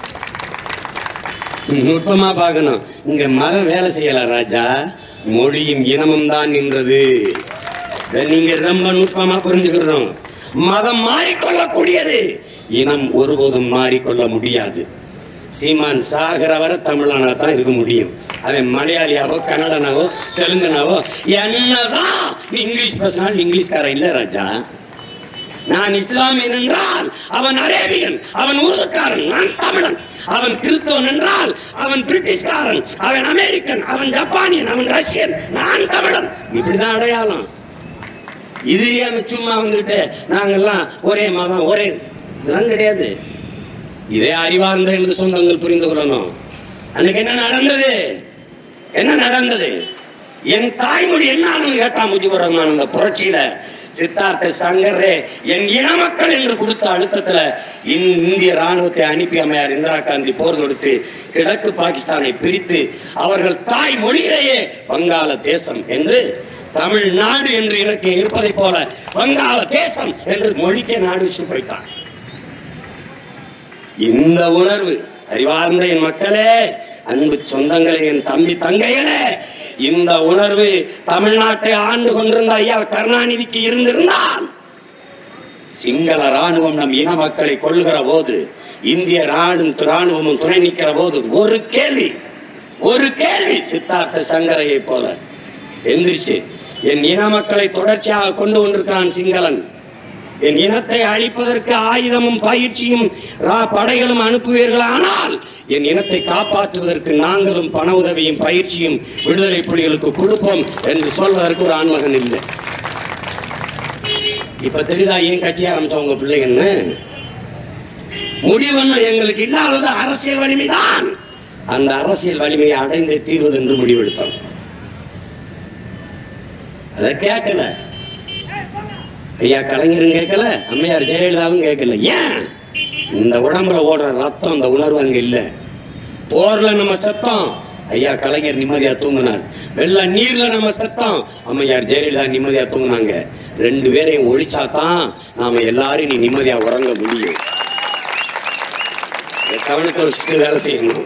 நுட்பமா பார்க்கணும் இங்க மதம் வேலை செய்யல ராஜா மொழியும் இனமும் தான் நின்றது இதை நீங்க ரொம்ப நுட்பமா புரிஞ்சுக்கிறோம் மதம் மாறிக்கொள்ளக்கூடியது இனம் ஒருபோதும் மாறிக்கொள்ள முடியாது சீமான் சாகிற வரை தமிழானா தான் இருக்க முடியும் அவன் மலையாளியாவோ கன்னடனாவோ தெலுங்குனாவோ என்னதான் நீ இங்கிலீஷ் பேசினாலும் இங்கிலீஷ்காரன் இல்லை ராஜா நான் இஸ்லாமியன் என்றால் அவன் அரேபியன் அவன் உருதுக்காரன் நான் தமிழன் அவன் கிறிஸ்தவன் என்றால் அவன் பிரிட்டிஷ்காரன் அவன் அமெரிக்கன் அவன் ஜப்பானியன் அவன் ரஷ்யன் நான் தமிழன் இப்படிதான் அடையாளம் இது ஏன் சும்மா வந்துட்டு நாங்கெல்லாம் ஒரே மதம் ஒரே இதெல்லாம் கிடையாது இதே அறிவார்ந்த எனது சொந்தங்கள் புரிந்து கொள்ளணும் அன்னைக்கு என்ன நடந்தது என்ன நடந்தது என் தாய்மொழி என்னான்னு கேட்டா முஜிபுர் ரஹ்மான் அந்த புரட்சியில சித்தார்த்த சங்கரே என் இன மக்கள் என்று கொடுத்த அழுத்தத்துல இந்~ இந்திய ராணுவத்தை அனுப்பி அம்மையார் இந்திரா காந்தி போர் தொடுத்து கிழக்கு பாகிஸ்தானை பிரித்து அவர்கள் தாய் மொழியிலேயே வங்காள தேசம் என்று தமிழ்நாடு என்று இலக்கியம் இருப்பதைப் போல வங்காள தேசம் என்று மொழிக்கே நாடு வச்சு போயிட்டான் இந்த உணர்வு அறிவார்ந்த என் மக்களே அன்பு சொந்தங்களே என் தம்பி தங்கைகளே இந்த உணர்வு தமிழ்நாட்டை ஆண்டு கொண்டிருந்த ஐயா கருணாநிதிக்கு இருந்திருந்தால் சிங்கள ராணுவம் நம் இன மக்களை கொள்ளுகிற போது இந்திய ராணுவம் ராணுவமும் துணை நிற்கிற போது ஒரு கேள்வி ஒரு கேள்வி சித்தார்த்த சங்கரையை போல எந்திரிச்சு என் இன மக்களை தொடர்ச்சியாக கொண்டு கொண்டிருக்கிறான் சிங்களன் என் இனத்தை அழிப்பதற்கு ஆயுதமும் பயிற்சியும் ரா- படைகளும் அனுப்புவீர்களானால் என் இனத்தை காப்பாற்றுவதற்கு நாங்களும் பண உதவியும் பயிற்சியும் விடுதலை புலிகளுக்கு கொடுப்போம் என்று சொல்வதற்கு ஒரு ஆண்மகன் இல்லை இப்ப தெரியுதா ஏன் கட்சி ஆரம்பிச்சோம் உங்க பிள்ளைங்கன்னு முடிவுன்னு எங்களுக்கு இல்லாதது அரசியல் வலிமைதான் அந்த அரசியல் வலிமையை அடைந்தே தீர்வது என்று முடிவெடுத்தோம் அதை கேட்கல ஐயா கலைஞரும் கேட்கல அம்மையார் ஜெயலலிதாவும் கேட்கல ஏன் இந்த உடம்புல ஓடுற ரத்தம் அந்த உணர்வு அங்க இல்ல போர்ல நம்ம செத்தோம் ஐயா கலைஞர் நிம்மதியா தூங்கினார் வெள்ள நீர்ல நம்ம செத்தோம் அம்மையார் ஜெயலலிதா நிம்மதியா தூங்குனாங்க ரெண்டு பேரையும் ஒழிச்சாதான் நாம எல்லாரும் நீ நிம்மதியா உறங்க முடியும் இதை கவனத்தை வச்சுட்டு வேலை செய்யணும்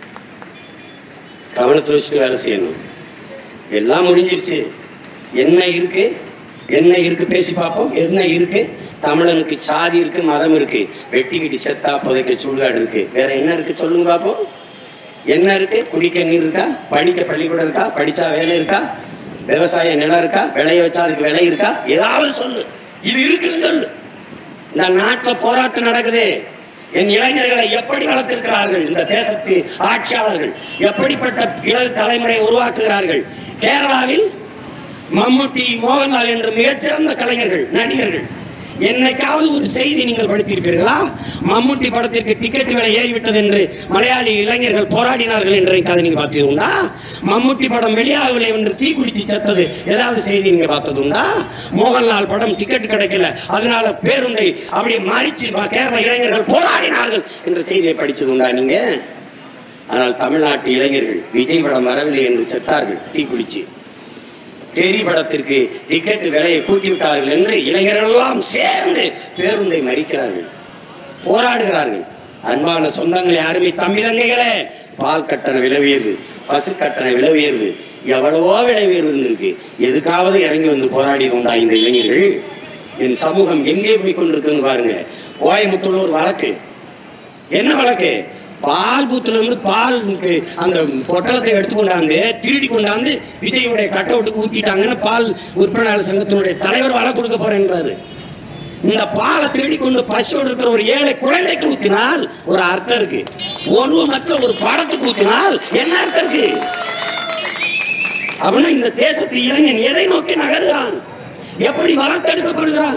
கவனத்தை வச்சுட்டு வேலை செய்யணும் எல்லாம் முடிஞ்சிருச்சு என்ன இருக்கு என்ன இருக்கு பேசி பார்ப்போம் என்ன இருக்கு தமிழனுக்கு சாதி இருக்கு மதம் இருக்கு வெட்டிக்கிட்டு செத்தா புதைக்க சுடுகாடு இருக்கு வேற என்ன இருக்கு சொல்லுங்க பார்ப்போம் என்ன இருக்கு குடிக்க நீர் இருக்கா படிக்க பள்ளிக்கூடம் இருக்கா படிச்சா வேலை இருக்கா விவசாய நிலம் இருக்கா விளைய வச்சா அதுக்கு விலை இருக்கா ஏதாவது சொல்லு இது இருக்குன்னு சொல்லு இந்த நாட்டில் போராட்டம் நடக்குது என் இளைஞர்களை எப்படி வளர்த்திருக்கிறார்கள் இந்த தேசத்து ஆட்சியாளர்கள் எப்படிப்பட்ட இள தலைமுறையை உருவாக்குகிறார்கள் கேரளாவில் மம்முட்டி மோகன்லால் என்ற மிகச்சிறந்த கலைஞர்கள் நடிகர்கள் என்னைக்காவது ஒரு செய்தி நீங்கள் படித்திருப்பீர்களா மம்முட்டி படத்திற்கு டிக்கெட் விலை ஏறிவிட்டது என்று மலையாளி இளைஞர்கள் போராடினார்கள் என்ற கதை நீங்க பார்த்தது உண்டா மம்முட்டி படம் வெளியாகவில்லை என்று தீக்குளிச்சு செத்தது ஏதாவது செய்தி நீங்க பார்த்தது உண்டா மோகன்லால் படம் டிக்கெட் கிடைக்கல அதனால பேருந்தை அப்படியே மறிச்சு ம- கேரள இளைஞர்கள் போராடினார்கள் என்ற செய்தியை படிச்சது உண்டா நீங்க ஆனால் தமிழ்நாட்டு இளைஞர்கள் விஜய் படம் வரவில்லை என்று செத்தார்கள் தீக்குளிச்சு தெரி படத்திற்கு டிக்கெட் விலையை கூட்டி விட்டார்கள் என்று இளைஞர்கள் எல்லாம் சேர்ந்து பேருந்தை மறிக்கிறார்கள் போராடுகிறார்கள் அன்பான சொந்தங்களே அருமை தம்பி தங்கைகளே பால் கட்டண விலை உயர்வு பசு கட்டண விலை உயர்வு எவ்வளவோ விலை உயர்வு இருந்திருக்கு எதுக்காவது இறங்கி வந்து போராடி கொண்டா இந்த இளைஞர்கள் என் சமூகம் எங்கே போய் கொண்டிருக்குன்னு பாருங்க கோயம்புத்தூர்ல ஒரு வழக்கு என்ன வழக்கு பால் பூத்துல இருந்து பால் அந்த பொட்டலத்தை எடுத்து கொண்டாந்து திருடி கொண்டாந்து விஜயுடைய கட் அவுட்டுக்கு ஊத்திட்டாங்கன்னு பால் விற்பனையாளர் சங்கத்தினுடைய தலைவர் வழக்கு கொடுக்க போறேன்றாரு இந்த பாலை திருடி கொண்டு பசியோடு இருக்கிற ஒரு ஏழை குழந்தைக்கு ஊத்தினால் ஒரு அர்த்தம் இருக்கு ஒருவமற்ற ஒரு படத்துக்கு ஊத்தினால் என்ன அர்த்தம் இருக்கு அப்படின்னா இந்த தேசத்து இளைஞன் எதை நோக்கி நகர்கிறான் எப்படி வளர்த்தெடுக்கப்படுகிறான்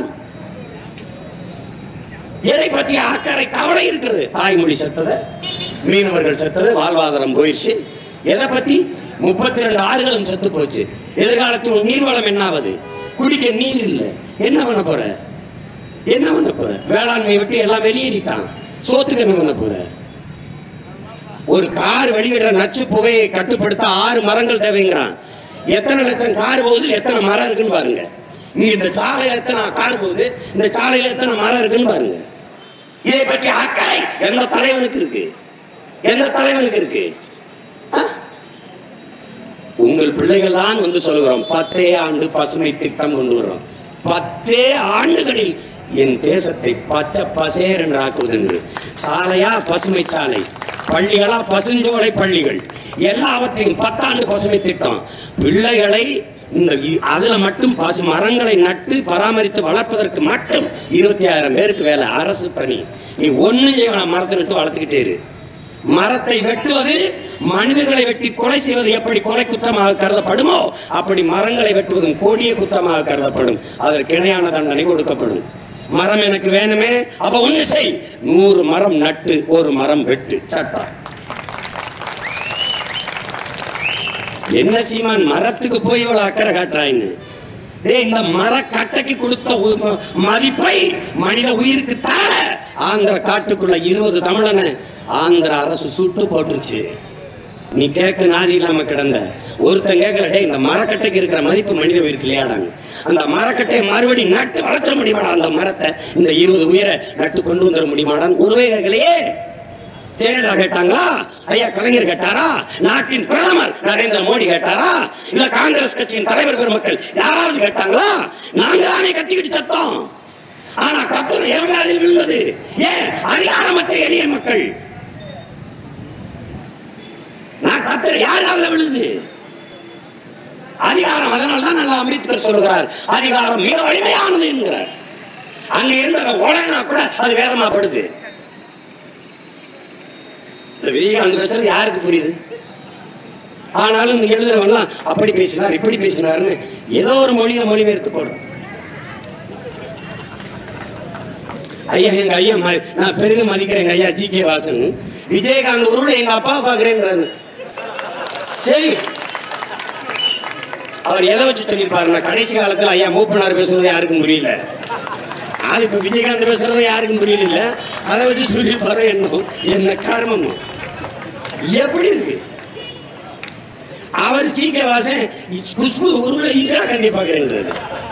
எதை பற்றி அக்கறை கவலை இருக்கிறது தாய்மொழி செத்தது மீனவர்கள் செத்தது வாழ்வாதாரம் போயிடுச்சு எதை பத்தி முப்பத்தி ரெண்டு ஆறுகளும் செத்து போச்சு எதிர்காலத்தில் உன் நீர்வளம் என்னாவது குடிக்க நீர் இல்லை என்ன பண்ண போற என்ன பண்ண போற வேளாண்மை விட்டு எல்லாம் வெளியேறிட்டான் சோத்துக்கு என்ன பண்ண போற ஒரு கார் வெளியிடுற நச்சு புகையை கட்டுப்படுத்த ஆறு மரங்கள் தேவைங்கிறான் எத்தனை லட்சம் கார் போகுது எத்தனை மரம் இருக்குன்னு பாருங்க இங்க இந்த சாலையில எத்தனை கார் போகுது இந்த சாலையில எத்தனை மரம் இருக்குன்னு பாருங்க இதை பற்றி அக்கறை எந்த தலைவனுக்கு இருக்கு எந்த தலைவனுக்கு இருக்கு ஆ? உங்கள் பிள்ளைகள் தான் வந்து சொல்கிறோம் பத்தே ஆண்டு பசுமை திட்டம் கொண்டு வர்றோம் பத்தே ஆண்டுகளில் என் தேசத்தை பச்சை பசேர் என்று ஆக்குவது என்று சாலையா பசுமை சாலை பள்ளிகளா பசுஞ்சோலை பள்ளிகள் எல்லாவற்றையும் பத்தாண்டு பசுமை திட்டம் பிள்ளைகளை இந்த இ- அதுல மட்டும் பசு மரங்களை நட்டு பராமரித்து வளர்ப்பதற்கு மட்டும் இருபத்தி ஆயிரம் பேருக்கு வேலை அரசு பணி நீ ஒண்ணும் செய்ய வேணாம், மரத்தை நட்டு வளர்த்துக்கிட்டே இரு மரத்தை வெட்டுவது மனிதர்களை வெட்டி கொலை செய்வது எப்படி கொலை குற்றமாக கருதப்படுமோ அப்படி மரங்களை வெட்டுவதும் கொடிய குற்றமாக கருதப்படும் அதற்கு இணையான தண்டனை கொடுக்கப்படும் மரம் எனக்கு வேணுமே அப்ப ஒண்ணு செய் நூறு மரம் நட்டு ஒரு மரம் வெட்டு சட்டம் என்ன சீமான் மரத்துக்கு போய் இவ்வளவு அக்கறை காட்டுறாயின்னு டேய் இந்த மரக்கட்டைக்கு கொடுத்த உ- ம- மதிப்பை மனித உயிருக்கு தர ஆந்திர காட்டுக்குள்ள இருபது தமிழனை ஆந்திர அரசு சுட்டு போட்டுருச்சு நீ கேட்க நாதி இல்லாம கிடந்த ஒருத்தன் கேட்கல டேய் இந்த மரக்கட்டைக்கு இருக்கிற மதிப்பு மனித உயிருக்கு இல்லையாடாங்க அந்த மரக்கட்டையை மறுபடி நட்டு வளர்த்த முடியுமாடா அந்த மரத்தை இந்த இருபது உயிரை நட்டு கொண்டு வந்துட முடியுமாடான்னு ஒருவே கேட்கலையே ஜெயலலிதா கேட்டாங்களா ஐயா கலைஞர் கேட்டாரா நாட்டின் பிரதமர் நரேந்திர மோடி கேட்டாரா இல்ல காங்கிரஸ் கட்சியின் தலைவர் பெருமக்கள் யாராவது கேட்டாங்களா நாங்க தானே கத்திக்கிட்டு சத்தம் ஆனா கத்துன எவன் அதில் விழுந்தது ஏன் அதிகாரமற்ற எளிய மக்கள் நான் கத்துற யார் அதுல விழுது அதிகாரம் அதனால தான் நல்லா அம்பேத்கர் சொல்லுகிறார் அதிகாரம் மிக வலிமையானது என்கிறார் அங்க இருந்த உலகனா கூட அது வேதமா படுது இந்த விஜயகாந்த் பேசுறது யாருக்கு புரியுது ஆனாலும் இந்த எழுதுறவன்லாம் அப்படி பேசினார் இப்படி பேசினார்னு ஏதோ ஒரு மொழியில மொழிபெயர்த்து போடுறோம் ஐயா எங்க ஐயா ம- நான் பெரிதும் மதிக்கிறேன் எங்க ஐயா ஜி கே வாசன் விஜயகாந்த் ஊர்ல எங்க அப்பா பாக்குறேன்றாரு சரி அவர் எதை வச்சு சொல்லியிருப்பாருன்னா கடைசி காலத்துல ஐயா மூப்பனார் பேசுனது யாருக்கும் புரியல அது இப்ப விஜயகாந்த் பேசுறது யாருக்கும் புரியல இல்ல அதை வச்சு சொல்லியிருப்பாரோ என்ன என்ன கர்மமோ எப்படி இருக்கு அவர் சீக்க வாசன் குஷ்பு உருவில இந்திரா காந்தியை பாக்குறேன்றது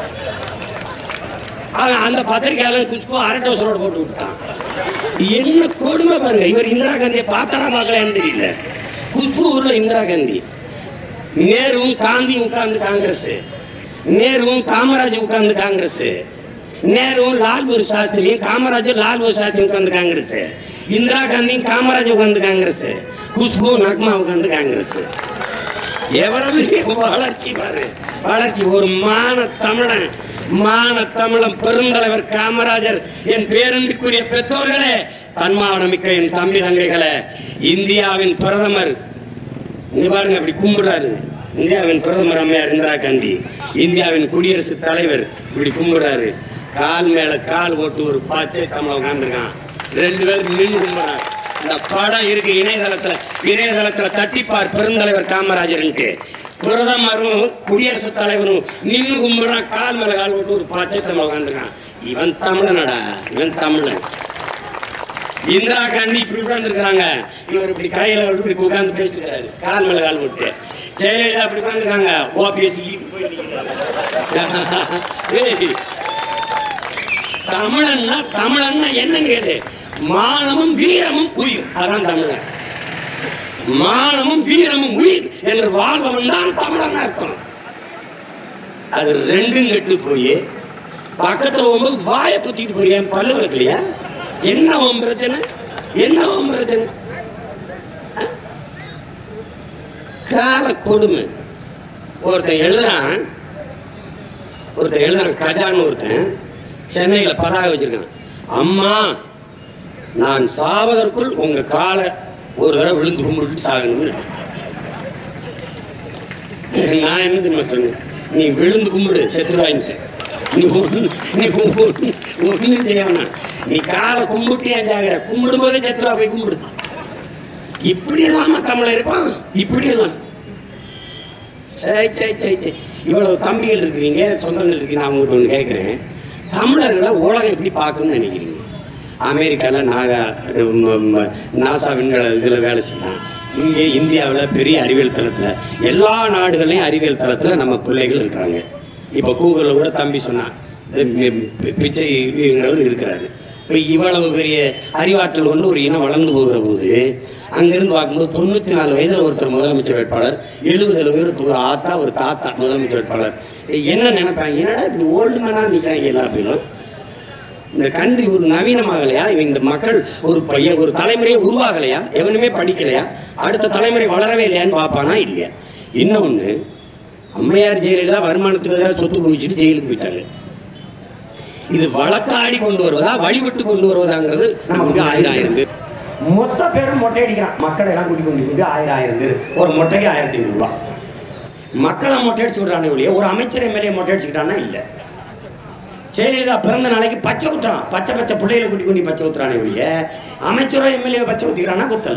அவன் அந்த பத்திரிக்கையாளர் குஷ்பு அரட்டோசரோட போட்டு விட்டான் என்ன கொடுமை பாருங்க இவர் இந்திரா காந்தியை பார்த்தாரா பார்க்கலையான்னு தெரியல குஷ்பு ஊர்ல இந்திரா காந்தி நேருவும் காந்தியும் உட்கார்ந்து காங்கிரஸ் நேருவும் காமராஜ் உட்கார்ந்து காங்கிரஸ் நேருவும் லால்பூர் சாஸ்திரியும் காமராஜர் லால்பூர் சாஸ்திரி உட்கார்ந்து காங்கிரஸ் இந்திரா காந்தியும் காமராஜ் உட்கார்ந்து காங்கிரஸ் குஷ்பு நக்மா உட்கார்ந்து காங்கிரஸ் எவ்வளவு பெரிய வளர்ச்சி பாரு வளர்ச்சி ஒரு மான தமிழன் மான தமிழன் பெருந்தலைவர் காமராஜர் என் பேரன்பிற்குரிய பெற்றோர்களே தன்மானமிக்க என் தம்பி தங்கைகளே இந்தியாவின் பிரதமர் இங்க பாருங்க அப்படி கும்பிடுறாரு இந்தியாவின் பிரதமர் அம்மையார் இந்திரா காந்தி இந்தியாவின் குடியரசுத் தலைவர் இப்படி கும்பிடுறாரு கால் மேல கால் போட்டு ஒரு பச்சை தமிழ உட்காந்துருக்கான் ரெண்டு பேரும் நின்று கும்பிடுறாங்க இந்த படம் இருக்கு இணையதளத்துல இணையதளத்துல தட்டிப்பார் பெருந்தலைவர் காமராஜர்ன்ட்டு பிரதமரும் குடியரசுத் தலைவரும் நின்று கும்பிடுறான் கால் மேல கால் போட்டு ஒரு பச்சை தமிழ உட்காந்துருக்கான் இவன் தமிழனடா இவன் தமிழன் இந்திரா காந்தி இப்படி உட்கார்ந்துருக்காங்க இவர் இப்படி கையில இப்படி உட்கார்ந்து பேசிட்டு இருக்காரு கால் மேல கால் போட்டு ஜெயலலிதா அப்படி உட்கார்ந்துருக்காங்க ஓபிஎஸ் தமிழன்னா தமிழன்னா என்னன்னு கேளு மானமும் வீரமும் உயிர் அதான் தமிழன் மானமும் வீரமும் உயிர் என்று வாழ்பவன் தான் தமிழன் அர்த்தம் அது ரெண்டும் கெட்டு போய் பக்கத்துல போகும்போது வாயை புத்திட்டு போறியா என் பல்லு விளக்கலையா என்ன உன் பிரச்சனை என்ன உன் பிரச்சனை அஹ்? கால கொடுமை ஒருத்தன் எழுதுறான் ஒருத்தன் எழுதுறான் கஜான்னு ஒருத்தன் சென்னையில் பதாக வச்சிருக்கான் அம்மா நான் சாவதற்குள் உங்க காலை ஒரு தடவை விழுந்து கும்பிட்டு சாகணும்னு நான் என்ன தெரியுமா சொன்னேன் நீ விழுந்து கும்பிடு செத்துருவாயின்ட்டு நீ ஒன்று நீ ஒன்று ஒன்றும் செய்ய வேணாம் நீ காலை கும்பிட்டு ஏன் ஜாகிற கும்பிடும் போதே செத்துருவா போய் கும்பிடு இப்படி இல்லாம தமிழர் இருப்பான் இப்படி எல்லாம் சரி சரி சரி சரி இவ்வளவு தம்பிகள் இருக்கிறீங்க சொந்தங்கள் இருக்கீங்க நான் உங்கள்கிட்ட ஒன்று கேட்குறேன் தமிழர்களை உலகம் எப்படி பார்க்கும்னு நினைக்கிறீங்க அமெரிக்காவில் நாகா ம- ம- நாசா விண்கல இதில் வேலை செய்கிறான் இங்கே இந்தியாவில் பெரிய அறிவியல் தளத்தில் எல்லா நாடுகள்லையும் அறிவியல் தளத்தில் நம்ம பிள்ளைகள் இருக்கிறாங்க இப்போ கூகுளில் கூட தம்பி சொன்னான் இந்த பி- பிச்சைங்கிறவர் இருக்கிறாரு இப்போ இவ்வளவு பெரிய அறிவாற்றல் கொண்டு ஒரு இனம் வளர்ந்து போகிற போது அங்கிருந்து பார்க்கும்போது தொண்ணூற்றி நாலு வயதில் ஒருத்தர் முதலமைச்சர் வேட்பாளர் எழுபது எழுபது ஒரு ஆத்தா ஒரு தாத்தா முதலமைச்சர் வேட்பாளர் என்ன நினைப்பாங்க என்னடா இப்படி ஓல்டு மேனாக நிற்கிறாங்க எல்லா பேரும் இந்த கண்ட்ரி ஒரு நவீனமாகலையா இவன் இந்த மக்கள் ஒரு பையன் ஒரு தலைமுறையே உருவாகலையா எவனுமே படிக்கலையா அடுத்த தலைமுறை வளரவே இல்லையான்னு பார்ப்பானா இல்லையா இன்னொன்று அம்மையார் ஜெயலலிதா வருமானத்துக்கு எதிராக சொத்து குவிச்சிட்டு ஜெயிலுக்கு போயிட்டாங்க இது வழக்காடி கொண்டு வருவதா வழிபட்டு கொண்டு வருவதாங்கிறது நமக்கு ஆயிரம் ஆயிரம் பேர் மொத்த பேரும் மொட்டை அடிக்கிறான் மக்களை எல்லாம் கூட்டி கொண்டு போய் ஆயிரம் ஆயிரம் பேர் ஒரு மொட்டைக்கு ஆயிரத்தி ஐநூறு ரூபாய் மக்களை மொட்டை அடிச்சு விடுறானே ஒழிய ஒரு அமைச்சர் எம்எல்ஏ மொட்டை அடிச்சுக்கிட்டானா இல்லை ஜெயலலிதா பிறந்த நாளைக்கு பச்சை குத்துறான் பச்சை பச்சை பிள்ளைகளை கூட்டி கொண்டு பச்சை குத்துறானே ஒழிய அமைச்சரோ எம்எல்ஏ பச்சை குத்திக்கிறானா குத்தல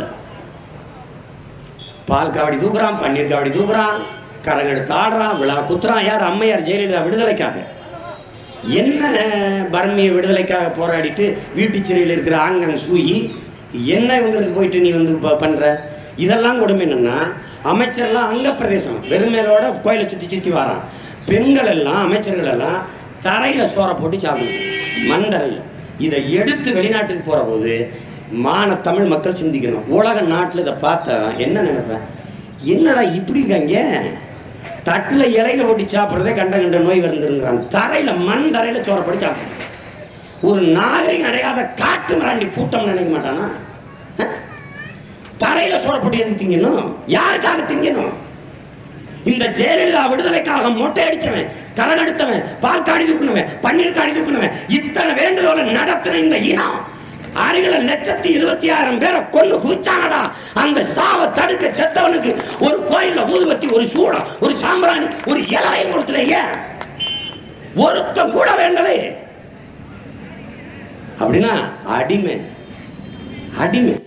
பால் காவடி தூக்குறான் பன்னீர் காவடி தூக்குறான் கரங்கெடுத்து ஆடுறான் விழா குத்துறான் யார் அம்மையார் ஜெயலலிதா விடுதலைக்காக என்ன பர்மிய விடுதலைக்காக போராடிட்டு வீட்டு சிறையில் இருக்கிற ஆங்காங் சூயி என்ன இவங்களுக்கு போயிட்டு நீ வந்து ப- பண்ற இதெல்லாம் கொடுமை என்னன்னா அமைச்சர்லாம் அங்க பிரதேசம் வெறுமேலோட கோயிலை சுத்தி சுத்தி வரான் பெண்கள் எல்லாம் அமைச்சர்கள் எல்லாம் தரையில சோறை போட்டு சாப்பிடுது மண் தரையில இதை எடுத்து வெளிநாட்டுக்கு போற போது மான தமிழ் மக்கள் சிந்திக்கணும் உலக நாட்டில் இதை பார்த்தா என்ன நினைப்பேன் என்னடா இப்படி இருக்காங்க தட்டுல இலையில போட்டு சாப்பிட்றதே கண்ட கண்ட நோய் வருந்துருங்கிறான் தரையில மண் தரையில சோறப்படி சாப்பிடும் ஒரு நாகரிகம் அடையாத காட்டு மிராண்டி கூட்டம் நினைக்க மாட்டானா அஹ்? தரையில சோறப்பட்டு எதுக்கு திங்கணும் யாருக்காக திங்கணும் இந்த ஜெயலலிதா விடுதலைக்காக மொட்டை அடிச்சவன் கரகெடுத்தவன் பால் காடி தூக்குனவன் பன்னீர் காடி தூக்குனவன் இத்தனை வேண்டுதோலை நடத்தின இந்த இனம் அருகில லட்சத்தி இருபத்தி ஆயிரம் பேரை கொண்டு குவிச்சானடா அந்த சாவை தடுக்க செத்தவனுக்கு ஒரு கோயில்ல ஊதுபத்தி ஒரு சூடம் ஒரு சாம்பிராணி ஒரு இலையும் கொடுத்துலையே ஒருத்தன் கூட வேண்டலே அப்படின்னா அடிமை அடிமை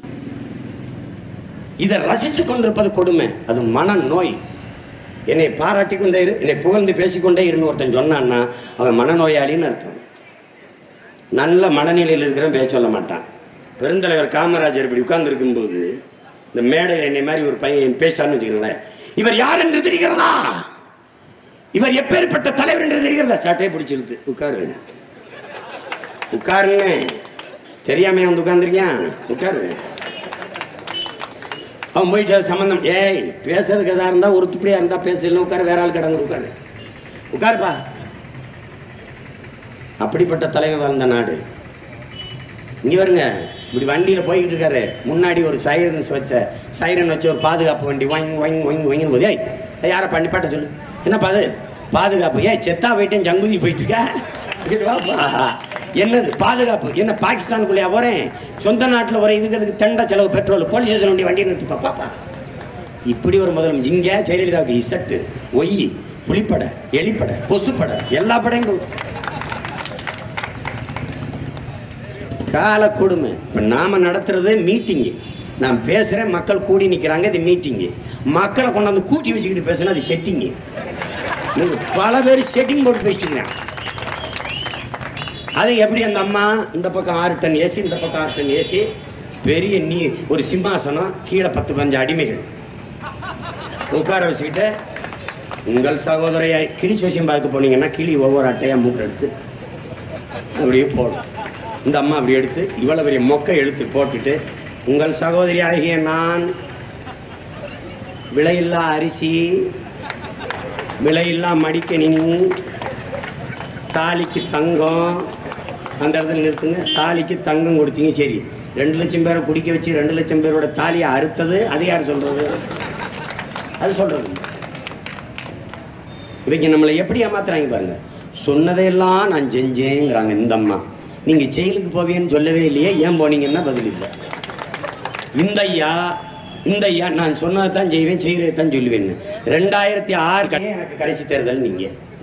இதை ரசித்து கொண்டிருப்பது கொடுமை அது மன நோய் என்னை பாராட்டி கொண்டே இரு என்னை புகழ்ந்து பேசிக்கொண்டே இருன்னு ஒருத்தன் சொன்னான்னா அவன் மனநோயாளின்னு அர்த்தம் நல்ல மனநிலையில் இருக்கிறவன் பேச சொல்ல மாட்டான் பெருந்தலைவர் காமராஜர் இப்படி உட்கார்ந்து இந்த மேடையில் என்னை மாதிரி ஒரு பையன் பேசிட்டான்னு வச்சுக்கோங்களேன் இவர் யார் என்று தெரிகிறதா இவர் எப்பேற்பட்ட தலைவர் என்று தெரிகிறதா சட்டையை பிடிச்சி இழுத்து உட்காரு உட்காருங்க தெரியாம வந்து உட்காந்துருக்கியான் உட்காரு அவன் போயிட்டு சம்மந்தம் ஏய் பேசுறதுக்கு எதா இருந்தா ஒரு துப்படியா இருந்தா பேசலாம் உட்காரு வேற ஆள் கடந்து உட்காரு உட்காருப்பா அப்படிப்பட்ட தலைவர் வாழ்ந்த நாடு இங்க வருங்க இப்படி வண்டியில போய்கிட்டு இருக்காரு முன்னாடி ஒரு சைரன்ஸ் வச்ச சைரன் வச்ச ஒரு பாதுகாப்பு வண்டி வாங்கி வாங்கி வாங்கி வாங்கின்னு போது ஏய் யாரை பண்ணி பாட்ட சொல்லு என்னப்பா அது பாதுகாப்பு ஏய் செத்தா போயிட்டேன் ஜங்குதி போயிட்டு இருக்க இங்கிட்டு வாப்பா. என்னது பாதுகாப்பு என்ன பாகிஸ்தானுக்குள்ளேயா போறேன் சொந்த நாட்டில் வர இதுக்கு அதுக்கு தண்ட செலவு பெட்ரோல் போலீஸ் ஸ்டேஷன் வண்டி வண்டியை நிறுத்துப்பா பாப்பா இப்படி ஒரு முதலும் இங்க ஜெயலலிதாவுக்கு இசட்டு ஒய் புலிப்படை எலிப்படை கொசுப்படை எல்லா படையும் போகுது கால கொடுமை இப்போ நாம நடத்துறது மீட்டிங்கு நான் பேசுகிறேன் மக்கள் கூடி நிற்கிறாங்க இது மீட்டிங்கு மக்களை கொண்டாந்து கூட்டி வச்சுக்கிட்டு பேசுனா அது செட்டிங்கு பல பேர் செட்டிங் போட்டு பேசிட்டுருக்கேன் அது எப்படி அந்த அம்மா இந்த பக்கம் ஆறு டன் ஏசி இந்த பக்கம் ஆறு டன் ஏசி பெரிய நீ ஒரு சிம்மாசனம் கீழே பத்து பஞ்சு அடிமைகள் உட்கார வச்சுக்கிட்டு உங்கள் சகோதரையை கிளி சோசியம் பார்க்க போனீங்கன்னா கிளி ஒவ்வொரு அட்டையாக மூக்கு எடுத்து அப்படியே போடும் இந்த அம்மா அப்படி எடுத்து இவ்வளோ பெரிய மொக்கை எடுத்து போட்டுட்டு உங்கள் சகோதரி ஆகிய நான் விலையில்லா அரிசி விலையில்லா மடிக்கணினி தாலிக்கு தங்கம் அந்த இடத்துல நிறுத்துங்க தாலிக்கு தங்கம் கொடுத்தீங்க சரி ரெண்டு லட்சம் பேரை குடிக்க வச்சு ரெண்டு லட்சம் பேரோட தாலியை அறுத்தது அது யார் சொல்றது அது சொல்றது இவங்க நம்மளை எப்படி ஏமாத்துறாங்க பாருங்க சொன்னதையெல்லாம் நான் செஞ்சேங்கிறாங்க இந்த அம்மா நீங்க ஜெயிலுக்கு போவேன்னு சொல்லவே இல்லையே ஏன் போனீங்கன்னா பதில் இல்லை இந்த ஐயா இந்த ஐயா நான் சொன்னதை தான் செய்வேன் செய்கிறதை தான் சொல்லுவேன்னு ரெண்டாயிரத்தி ஆறு எனக்கு கடைசி தேர்தல் நீங்க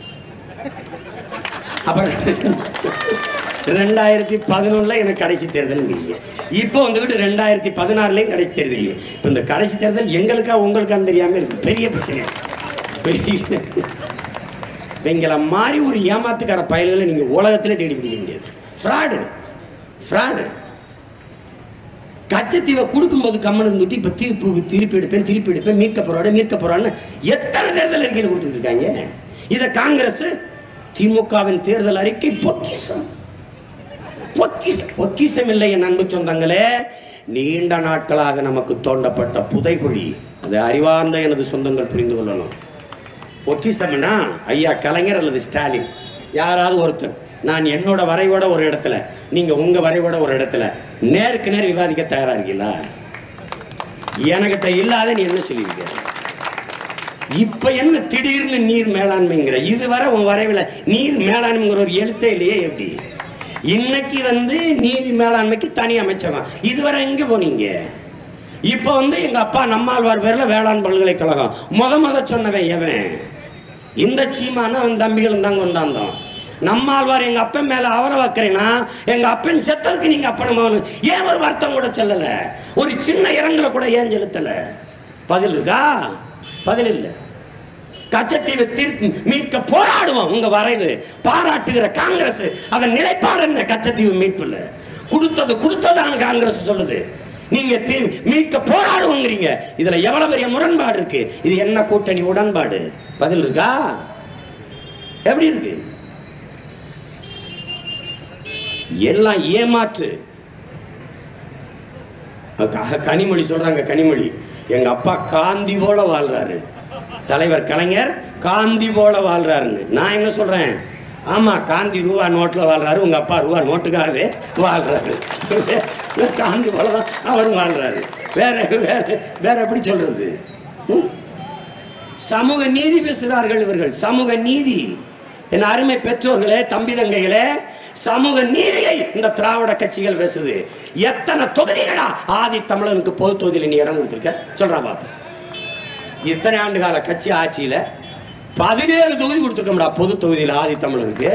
அப்புறம் ரெண்டாயிரத்தி பதினொன்றில் எனக்கு கடைசி தேர்தலுங்கிறீங்க இப்போ வந்துக்கிட்டு ரெண்டாயிரத்தி பதினாறுலையும் கடைசி தேர்தல் இல்லையே இப்போ இந்த கடைசி தேர்தல் எங்களுக்கா உங்களுக்கான்னு தெரியாமல் இருக்கு பெரிய பிரச்சனை பெரிய எங்களை மாதிரி ஒரு ஏமாத்துக்கார பயல்களை நீங்கள் உலகத்திலே தேடி பிடிக்க முடியாது ஃப்ராடு ஃப்ராடு கச்சத்தீவை கொடுக்கும்போது கம்மன் இருந்துட்டு இப்போ தீர்ப்பு திருப்பி எடுப்பேன் திருப்பி எடுப்பேன் மீட்க போறாடு மீட்க போறான்னு எத்தனை தேர்தல் அறிக்கையில் கொடுத்துட்டு இருக்காங்க இதை காங்கிரஸ் திமுகவின் தேர்தல் அறிக்கை பொக்கிஷம் பொக்கிஷம் பொக்கிஷம் இல்லை என் அன்பு சொந்தங்களே நீண்ட நாட்களாக நமக்கு தோண்டப்பட்ட புதைகுழி அது அறிவார்ந்த எனது சொந்தங்கள் புரிந்து கொள்ளணும் பொக்கிஷம்னா ஐயா கலைஞர் அல்லது ஸ்டாலின் யாராவது ஒருத்தர் நான் என்னோட வரைவோட ஒரு இடத்துல நீங்க உங்க வரைவோட ஒரு இடத்துல நேருக்கு நேர் விவாதிக்க தயாரா இருக்கீங்களா எனக்கிட்ட இல்லாத நீ என்ன சொல்லியிருக்க இப்ப என்ன திடீர்னு நீர் மேலாண்மைங்கிற இதுவரை உன் வரைவில் நீர் மேலாண்மைங்கிற ஒரு எழுத்தே இல்லையே எப்படி இன்னைக்கு வந்து நீதி மேலாண்மைக்கு தனி அமைச்சகம் இதுவரை எங்க போனீங்க இப்போ வந்து எங்க அப்பா நம்மாழ்வார் பேர்ல வேளாண் பல்கலைக்கழகம் முத முத சொன்னவன் எவன் இந்த சீமான அவன் தம்பிகளும் தான் கொண்டாந்தோம் நம்மாழ்வார் எங்க அப்பன் மேல அவரை வைக்கிறேன்னா எங்க அப்பன் செத்ததுக்கு நீங்க அப்பனமானு ஏன் ஒரு வருத்தம் கூட சொல்லல ஒரு சின்ன இரங்கல கூட ஏன் செலுத்தல பதில் இருக்கா பதில் இல்லை கச்சத்தீவை தீர்ப்பு மீட்க போராடுவோம் உங்க வரைவு பாராட்டுகிற காங்கிரஸ் அதன் நிலைப்பாடு என்ன கச்சத்தீவு மீட்புல கொடுத்தது கொடுத்ததான் காங்கிரஸ் சொல்லுது நீங்க தீ- மீட்க போராடுவோங்கிறீங்க இதுல எவ்வளவு பெரிய முரண்பாடு இருக்கு இது என்ன கூட்டணி உடன்பாடு பதில் இருக்கா எப்படி இருக்கு எல்லாம் ஏமாற்று க- கனிமொழி சொல்றாங்க கனிமொழி எங்க அப்பா காந்தி போல வாழ்றாரு தலைவர் கலைஞர் காந்தி போல வாழ்றாருன்னு நான் என்ன சொல்றேன் ஆமா காந்தி ரூபா நோட்ல வாழ்றாரு உங்க அப்பா ரூபா நோட்டுக்காகவே வாழ்றாரு காந்தி போல தான் அவரும் வாழ்றாரு வேற வேற வேற எப்படி சொல்றது ம்? சமூக நீதி பேசுகிறார்கள் இவர்கள் சமூக நீதி என் அருமை பெற்றோர்களே தம்பி தங்கைகளே சமூக நீதியை இந்த திராவிட கட்சிகள் பேசுது எத்தனை தொகுதிகளா ஆதி தமிழனுக்கு பொது தொகுதியில் நீ இடம் கொடுத்துருக்க சொல்றா பாப்பா இத்தனை ஆண்டு கால கட்சி ஆட்சியில பதினேழு தொகுதி கொடுத்துருக்கோம்டா பொது தொகுதியில் ஆதி தமிழருக்கு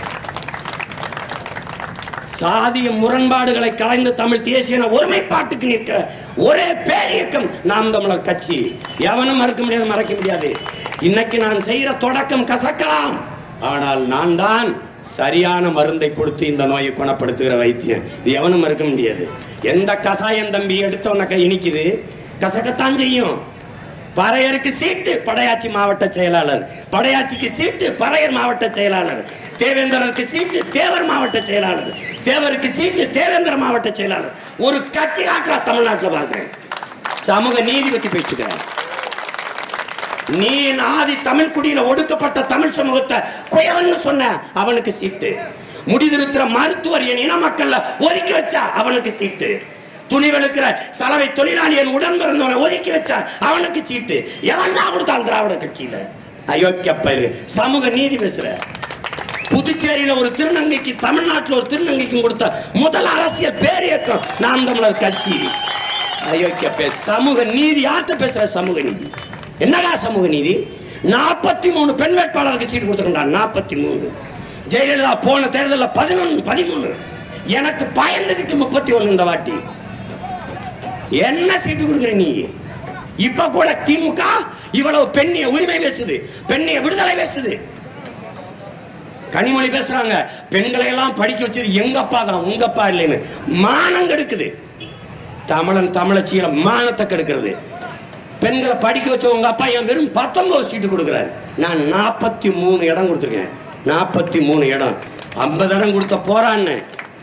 சாதிய முரண்பாடுகளை கலைந்து தமிழ் தேசிய ஒருமைப்பாட்டுக்கு நிற்கிற ஒரே பேரியக்கம் நாம் தமிழர் கட்சி எவனும் மறுக்க முடியாது மறைக்க முடியாது இன்னைக்கு நான் செய்யற தொடக்கம் கசக்கலாம் ஆனால் நான் தான் சரியான மருந்தை கொடுத்து இந்த நோயை குணப்படுத்துகிற வைத்தியம் இது எவனும் மறுக்க முடியாது எந்த கசாயம் தம்பி எடுத்தவனக்க இனிக்குது கசக்கத்தான் செய்யும் பறையருக்கு சீட்டு படையாச்சி மாவட்ட செயலாளர் படையாச்சிக்கு சீட்டு பறையர் மாவட்ட செயலாளர் தேவேந்திரருக்கு சீட்டு தேவர் மாவட்ட செயலாளர் தேவருக்கு சீட்டு தேவேந்திர மாவட்ட செயலாளர் ஒரு கட்சி காட்டுறா தமிழ்நாட்டில் பார்க்குறேன் சமூக நீதி பத்தி பேசிக்கிறேன் நீ ஆதி தமிழ் குடியில ஒடுக்கப்பட்ட தமிழ் சமூகத்தை குயவன்னு சொன்ன அவனுக்கு சீட்டு முடிதிருக்கிற மருத்துவர் என் இன மக்கள்ல ஒதுக்கி வச்சா அவனுக்கு சீட்டு துணிவெடுக்கிற சலவை தொழிலாளி என் உடன் பிறந்தவனை ஒதுக்கி வச்சா அவனுக்கு சீட்டு எவனா கொடுத்தான் திராவிட கட்சியில அயோக்கிய பயிரு சமூக நீதி பேசுற புதுச்சேரியில ஒரு திருநங்கைக்கு தமிழ்நாட்டில் ஒரு திருநங்கைக்கும் கொடுத்த முதல் அரசியல் பேரியக்கம் நாம் தமிழர் கட்சி அயோக்கிய பே சமூக நீதி யார்கிட்ட பேசுற சமூக நீதி என்னடா சமூக நீதி நாற்பத்தி மூணு பெண் வேட்பாளருக்கு சீட்டு கொடுத்துருக்கா நாற்பத்தி மூணு ஜெயலலிதா போன தேர்தலில் பதினொன்று பதிமூணு எனக்கு பயந்துகிட்டு முப்பத்தி ஒன்று இந்த வாட்டி என்ன சீட்டு கொடுக்குற நீ இப்ப கூட திமுக இவ்வளவு பெண்ணிய உரிமை பேசுது பெண்ணிய விடுதலை பேசுது கனிமொழி பேசுறாங்க பெண்களை எல்லாம் படிக்க வச்சது எங்க அப்பா தான் உங்க அப்பா இல்லைன்னு மானம் கெடுக்குது தமிழன் தமிழச்சியில மானத்தை கெடுக்கிறது பெண்களை படிக்க வச்ச உங்க அப்பா என் வெறும் பத்தொன்பது சீட்டு கொடுக்குறாரு நான் நாற்பத்தி மூணு இடம் கொடுத்துருக்கேன் நாற்பத்தி மூணு இடம் ஐம்பது இடம் கொடுத்த போறான்னு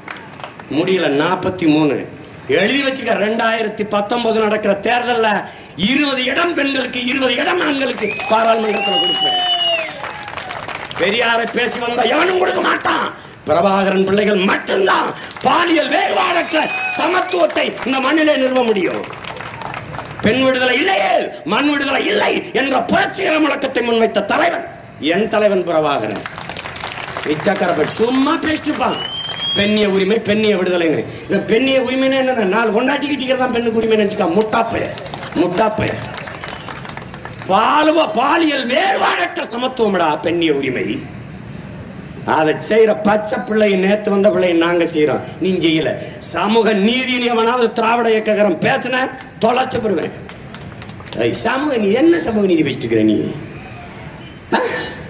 முடியல நாற்பத்தி மூணு எழுதி வச்சுக்க ரெண்டாயிரத்தி பத்தொன்பது நடக்கிற தேர்தலில் இருபது இடம் பெண்களுக்கு இருபது இடம் ஆண்களுக்கு பாராளுமன்றத்தில் கொடுப்பேன் பெரியாரை பேசி வந்த எவனும் கொடுக்க மாட்டான் பிரபாகரன் பிள்ளைகள் மட்டும்தான் பாலியல் வேறுபாடற்ற சமத்துவத்தை இந்த மண்ணிலே நிறுவ முடியும் பெண் விடுதலை இல்லையே மண் விடுதலை இல்லை என்ற புரட்சிகர முழக்கத்தை முன்வைத்த தலைவன் என் தலைவன் பிரபாகரன் இச்சக்கரப்ப சும்மா பேசிட்டுப்பான் பெண்ணிய உரிமை பெண்ணிய விடுதலைன்னு இவன் பெண்ணிய உரிமைன்னு என்ன நாலு கொண்டாட்டி கிட்டிக்கிறது தான் பெண்ணுக்கு உரிமை நினைச்சுக்கா முட்டாப்பைய முட்டாப்பைய பாலுவ பாலியல் வேறுபாடற்ற சமத்துவம்டா பெண்ணிய உரிமை அதை செய்யற பச்சை பிள்ளை நேத்து வந்த பிள்ளை நாங்க செய்யறோம் நீ செய்யல சமூக நீதி எவனாவது திராவிட இயக்ககரம் பேசின தொலைச்சு போடுவேன் ஏய், சமூக நீ என்ன சமூக நீதி வச்சுட்டு இருக்கிற நீ ஆ?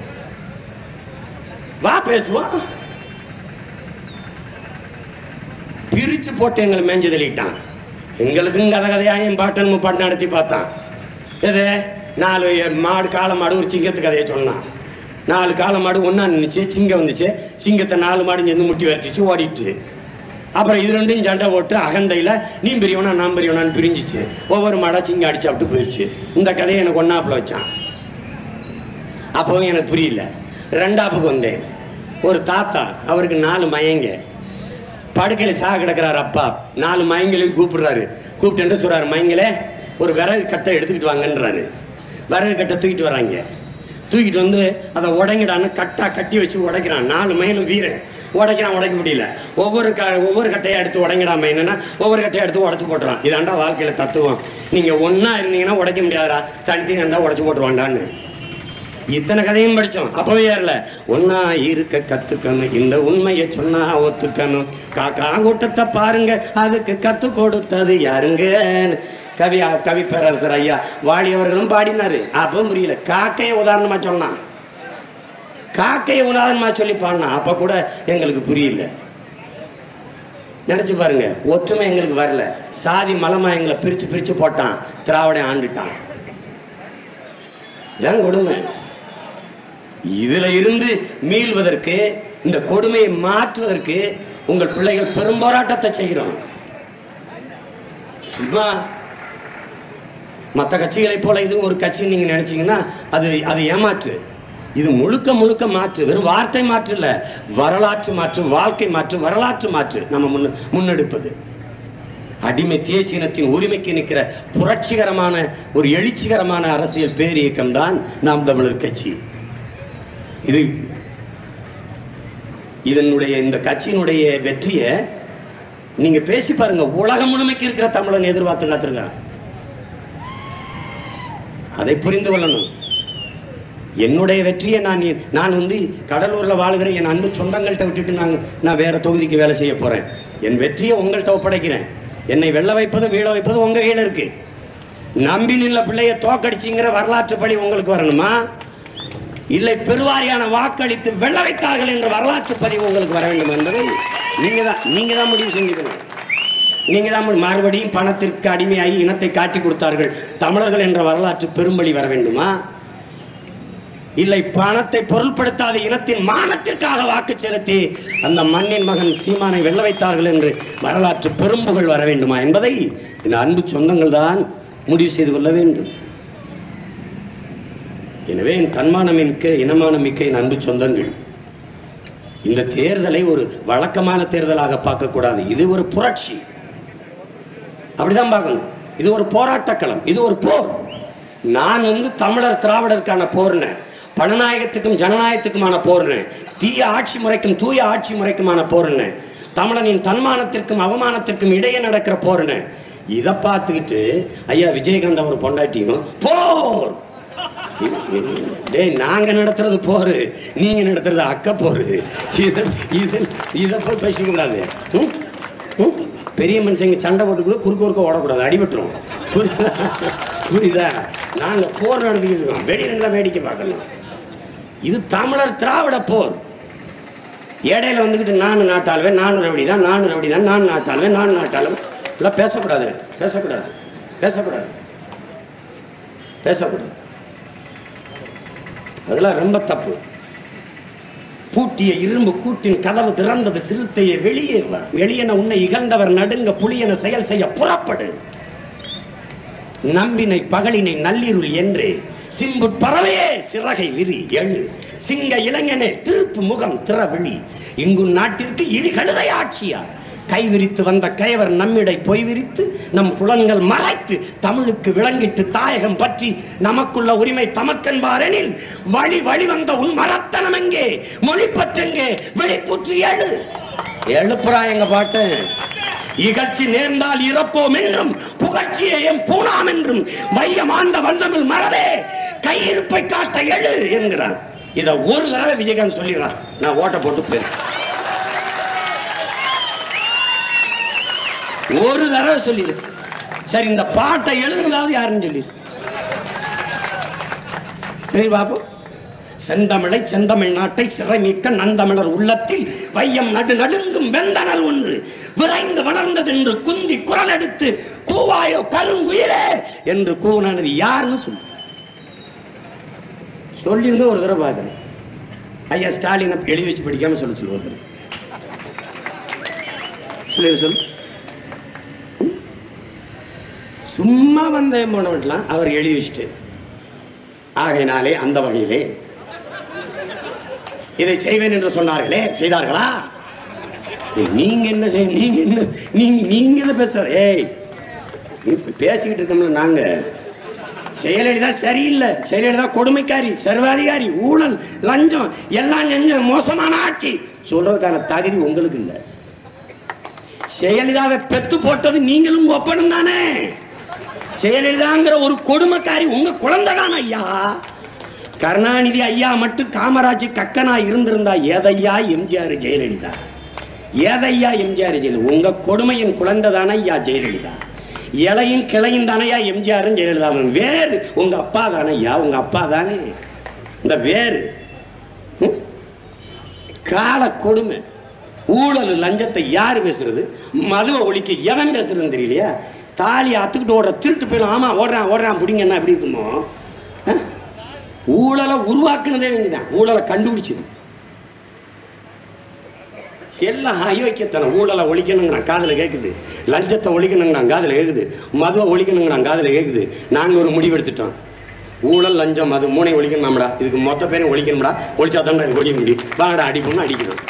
வா பேசுவோம் பிரிச்சு போட்டு எங்களை மேஞ்சு தள்ளிட்டான் எங்களுக்கும் கதை கதையா என் பாட்டன் முப்பாட்டு நடத்தி பார்த்தான் எது நாலு மாடு காளை மாடு ஒரு சிங்கத்து கதையை சொன்னான் நாலு காளை மாடு ஒன்றா நின்றுச்சு சிங்கம் வந்துச்சு சிங்கத்தை நாலு மாடு சேர்ந்து முட்டி வரட்டிச்சு ஓடிட்டு அப்புறம் இது ரெண்டும் சண்டை போட்டு அகந்தையில் நீ பெரியவனா நான் பெரியவனான்னு பிரிஞ்சிச்சு ஒவ்வொரு மாடா சிங்கம் அடிச்சு அப்படி போயிடுச்சு இந்த கதையை எனக்கு ஒன்னாப்புல வச்சான் அப்பவும் எனக்கு புரியல ரெண்டாப்புக்கு வந்தேன் ஒரு தாத்தா அவருக்கு நாலு மயங்க படுக்கையில் சா கிடக்கிறார் அப்பா நாலு மயங்களையும் கூப்பிடுறாரு கூப்பிட்டு சொல்றாரு மயங்களே ஒரு விறகு கட்டை எடுத்துக்கிட்டு வாங்கன்றாரு விறகு கட்டை தூக்கிட்டு வராங்க தூக்கிட்டு வந்து அதை உடைங்கிடான்னு கட்டா கட்டி வச்சு உடைக்கிறான் நாலு மயனும் வீரன் உடைக்கிறான் உடைக்க முடியல ஒவ்வொரு க ஒவ்வொரு கட்டையை எடுத்து உடைங்கிடாம என்னன்னா ஒவ்வொரு கட்டையை எடுத்து உடச்சு போட்டுறான் இதாண்டா வாழ்க்கையில் தத்துவம் நீங்கள் ஒன்றா இருந்தீங்கன்னா உடைக்க முடியாதா தனித்தனி இருந்தால் உடச்சு போட்டுருவாண்டான்னு இத்தனை கதையும் படிச்சோம் அப்பவே ஏறல ஒன்னா இருக்க கத்துக்கணும் இந்த உண்மையை சொன்னா ஒத்துக்கணும் காக்கா கூட்டத்தை பாருங்க அதுக்கு கத்து கொடுத்தது யாருங்க கவி கவி பேரரசர் ஐயா வாடி அவர்களும் பாடினாரு அப்பவும் புரியல காக்கையை உதாரணமா சொன்னான் காக்கையை உதாரணமா சொல்லி பாடினான் அப்ப கூட எங்களுக்கு புரியல நினைச்சு பாருங்க ஒற்றுமை எங்களுக்கு வரல சாதி மலமா எங்களை பிரிச்சு பிரிச்சு போட்டான் திராவிட ஆண்டுட்டான் இதான் கொடுமை இதுல இருந்து மீள்வதற்கு இந்த கொடுமையை மாற்றுவதற்கு உங்கள் பிள்ளைகள் பெரும் போராட்டத்தை செய்கிறோம் சும்மா மற்ற கட்சிகளைப் போல இதுவும் ஒரு கட்சின்னு நீங்க நினைச்சீங்கன்னா அது அது ஏமாற்று இது முழுக்க முழுக்க மாற்று வெறும் வார்த்தை மாற்று இல்ல வரலாற்று மாற்று வாழ்க்கை மாற்று வரலாற்று மாற்று நம்ம முன்ன முன்னெடுப்பது அடிமை தேசியனத்தின் உரிமைக்கு நிற்கிற புரட்சிகரமான ஒரு எழுச்சிகரமான அரசியல் பேரியக்கம் தான் நாம் தமிழர் கட்சி இது இதனுடைய இந்த கட்சியினுடைய வெற்றியை நீங்க பேசி பாருங்க உலகம் முழுமைக்கு இருக்கிற தமிழன் எதிர்பார்த்து காத்திருக்கான் அதை புரிந்து கொள்ளணும் என்னுடைய வெற்றியை நான் இ- நான் வந்து கடலூர்ல வாழ்கிற என் அன்பு சொந்தங்கள்கிட்ட விட்டுட்டு நான் நான் வேற தொகுதிக்கு வேலை செய்ய போறேன் என் வெற்றியை உங்கள்கிட்ட ஒப்படைக்கிறேன் என்னை வெல்ல வைப்பது வீழ வைப்பது உங்க கையில் இருக்கு நம்பி நின்ற பிள்ளைய தோக்கடிச்சிங்கிற வரலாற்று பழி உங்களுக்கு வரணுமா இல்லை பெருவாரியான வாக்களித்து வெல்ல வைத்தார்கள் என்ற வரலாற்று பதிவு உங்களுக்கு வர வேண்டும் என்பதை நீங்க தான் நீங்க தான் முடிவு செஞ்சுக்கணும் நீங்க தான் மறு- மறுபடியும் பணத்திற்கு அடிமையாகி இனத்தை காட்டி கொடுத்தார்கள் தமிழர்கள் என்ற வரலாற்று பெரும்பலி வர வேண்டுமா இல்லை பணத்தை பொருள்படுத்தாத இனத்தின் மானத்திற்காக வாக்கு செலுத்தி அந்த மண்ணின் மகன் சீமானை வெல்ல வைத்தார்கள் என்று வரலாற்று பெரும்புகள் வர வேண்டுமா என்பதை இந்த அன்பு சொந்தங்கள் தான் முடிவு செய்து கொள்ள வேண்டும் எனவே என் தன்மானமிக்க இனமானமிக்க என் அன்பு சொந்தங்கள் இந்த தேர்தலை ஒரு வழக்கமான தேர்தலாக பார்க்கக்கூடாது இது ஒரு புரட்சி அப்படிதான் பார்க்கணும் இது ஒரு போராட்டக்களம் இது ஒரு போர் நான் வந்து தமிழர் திராவிடருக்கான போர்னேன் பணநாயகத்துக்கும் ஜனநாயகத்துக்குமான போர்னேன் தீய ஆட்சி முறைக்கும் தூய ஆட்சி முறைக்குமான போர்னேன் தமிழனின் தன்மானத்திற்கும் அவமானத்திற்கும் இடையே நடக்கிற போர்னேன் இதை பார்த்துக்கிட்டு ஐயா விஜயகாந்த் அவர் பொண்டாட்டியும் போர் டேய் நாங்க நடத்துறது போரு நீங்க நடத்துறது அக்க போரு இது இது இதை போய் பேசிக்க கூடாது ம்? ம்? பெரிய மனுஷங்க சண்டை போட்டுக்கூட குறுக்க குறுக்க ஓடக்கூடாது அடிபட்டுரும் புரியுதா புரியுதா நாங்க போர் நடத்திக்கிட்டு இருக்கோம் வெளியில வேடிக்கை பார்க்கணும் இது தமிழர் திராவிட போர் இடையில வந்துக்கிட்டு நான் நாட்டாளுவேன் நான் ரவுடி தான் நான் ரவுடி தான் நான் நாட்டாளுவேன் நான் நாட்டாளுவேன் எல்லாம் பேசக்கூடாது பேசக்கூடாது பேசக்கூடாது பேசக்கூடாது அதெல்லாம் ரொம்ப தப்பு பூட்டிய இரும்பு கூட்டின் கதவு திறந்தது சிறுத்தையை வெளியே வா வெளியென உன்னை இகழ்ந்தவர் நடுங்க புலியென செயல் செய்ய புறப்படு நம்பினை பகலினை நள்ளிருள் என்று சிம்பு பறவையே சிறகை விரி எழு சிங்க இளைஞனே திருப்பு முகம் திறவிழி இங்கும் நாட்டிற்கு இழிகழுதை ஆட்சியா கைவிரித்து வந்த கயவர் நம்மிடை பொய் விரித்து நம் புலன்கள் மறைத்து தமிழுக்கு விளங்கிட்டு தாயகம் பற்றி நமக்குள்ள உரிமை தமக்கென்பாரெனில் வழி வழி வந்த உன் மரத்தனம் எங்கே மொழி பற்றெங்கே வெளிப்புற்று எழு எழுப்புறா எங்க பாட்டு இகழ்ச்சி நேர்ந்தால் இறப்போம் என்றும் புகழ்ச்சியை எம் பூணாம் என்றும் வையம் ஆண்ட வந்தமிழ் மரவே கையிருப்பை காட்ட எழு என்கிறார் இத ஒரு தடவை விஜயகாந்த் சொல்லிடுறான் நான் ஓட்ட போட்டு போயிருக்கேன் ஒரு தடவை சொல்லிடு சரி இந்த பாட்டை எழுதுனதாவது யாருன்னு சொல்லிடு சரி பாப்போம் செந்தமிழை செந்தமிழ் நாட்டை சிறை மீட்க நந்தமிழர் உள்ளத்தில் வையம் நடு நடுங்கும் வெந்தனல் ஒன்று விரைந்து வளர்ந்தது என்று குந்தி குரல் எடுத்து கூவாயோ கருங்குயிலே என்று கூவினது யாருன்னு சொல்லு சொல்லியிருந்து ஒரு தடவை பார்க்குறேன் ஐயா ஸ்டாலினை எழுதி வச்சு படிக்காம சொல்ல சொல்லு ஒரு தடவை சொல்லு சொல்லு ம்? சும்மா வந்த போனவன்லாம் அவர் எழுதி வச்சுட்டு ஆகையினாலே அந்த வகையிலே இதை செய்வேன் என்று சொன்னார்களே செய்தார்களா ஏய், நீங்க என்ன செய் நீங்க என்ன நீங்க நீங்க இதை பேசுற ஏய் இப்ப பேசிக்கிட்டு இருக்கோம்ல நாங்க செயலளிதா சரியில்லை செயலளிதா கொடுமைக்காரி சர்வாதிகாரி ஊழல் லஞ்சம் எல்லாம் செஞ்ச மோசமான ஆட்சி சொல்றதுக்கான தகுதி உங்களுக்கு இல்லை செயலளிதாவை பெத்து போட்டது நீங்களும் ஒப்பனும் தானே செயலளிதாங்கிற ஒரு கொடுமைக்காரி உங்க குழந்தை தான் ஐயா கருணாநிதி ஐயா மட்டும் காமராஜ் கக்கனா இருந்திருந்தா ஏதையா எம்ஜிஆர் ஜெயலலிதா ஏதையா எம்ஜிஆர் ஜெயலலிதா உங்க கொடுமையின் குழந்தை தானே ஐயா ஜெயலலிதா இலையும் கிளையும் தானையா எம்ஜிஆரும் ஜெயலலிதாவும் வேறு உங்க அப்பா தானே ஐயா உங்க அப்பா தானே இந்த வேறு ம்? கால கொடுமை ஊழல் லஞ்சத்தை யார் பேசுறது மதுவை ஒழிக்க எவன் பேசுறதுன்னு தெரியலையா தாலி அத்துக்கிட்டு ஓடுற திருட்டு போயிடும் ஆமா ஓடுறான் ஓடுறான் பிடிங்கன்னா எப்படி இருக்குமோ ஆ? ஊழலை உருவாக்குனதே நீங்க தான் ஊழலை கண்டுபிடிச்சது எல்லாம் அயோக்கியத்தனம் ஊழலை ஒழிக்கணுங்கிறான் காதுல கேட்குது லஞ்சத்தை ஒழிக்கணுங்கிறான் காதுல கேட்குது மதுவை ஒழிக்கணுங்கிறான் காதுல கேட்குது நாங்க ஒரு முடிவு எடுத்துட்டோம் ஊழல் லஞ்சம் அது மூணையும் ஒழிக்கணுமாம்டா இதுக்கு மொத்த பேரையும் ஒழிக்கணும்டா ஒழிச்சா தான் இது ஒழிக்க முடியும் வாங்கடா அடிப்போம்னு அடிக்கணும்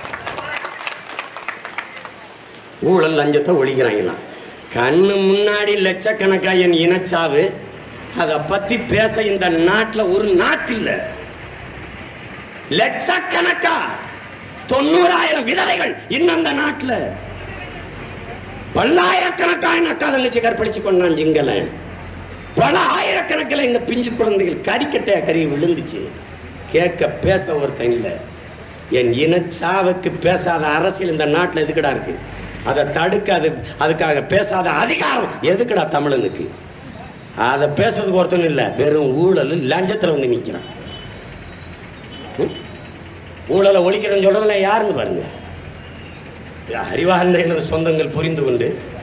ஊழல் லஞ்சத்தை ஒழிக்கிறாங்களாம் கண்ணு முன்னாடி லட்சக்கணக்கா என் இனச்சாவு அதை பத்தி பேச இந்த நாட்டில் ஒரு நாக்கு இல்ல லட்சக்கணக்கா தொண்ணூறாயிரம் விதவைகள் இன்னும் அந்த நாட்டில் பல்லாயிரக்கணக்கான அக்கா தங்கச்சி கற்பழிச்சு கொண்டான் ஜிங்கல பல ஆயிரக்கணக்கில் எங்க பிஞ்சு குழந்தைகள் கறிக்கட்டையா கறி விழுந்துச்சு கேட்க பேச ஒருத்தன் இல்லை என் இனச்சாவுக்கு பேசாத அரசியல் இந்த நாட்டில் எதுக்குடா இருக்கு அதை தடுக்க அது அதுக்காக பேசாத அதிகாரம் எதுக்குடா தமிழனுக்கு அதை பேசுறதுக்கு ஒருத்தனும் இல்லை வெறும் ஊழல் லஞ்சத்தில் வந்து நிற்கிறான் ம்? ஊழலை ஒழிக்கிறேன்னு சொல்றதுல யாருன்னு பாருங்க அறிவார்ந்த எனது சொந்தங்கள் புரிந்து கொண்டு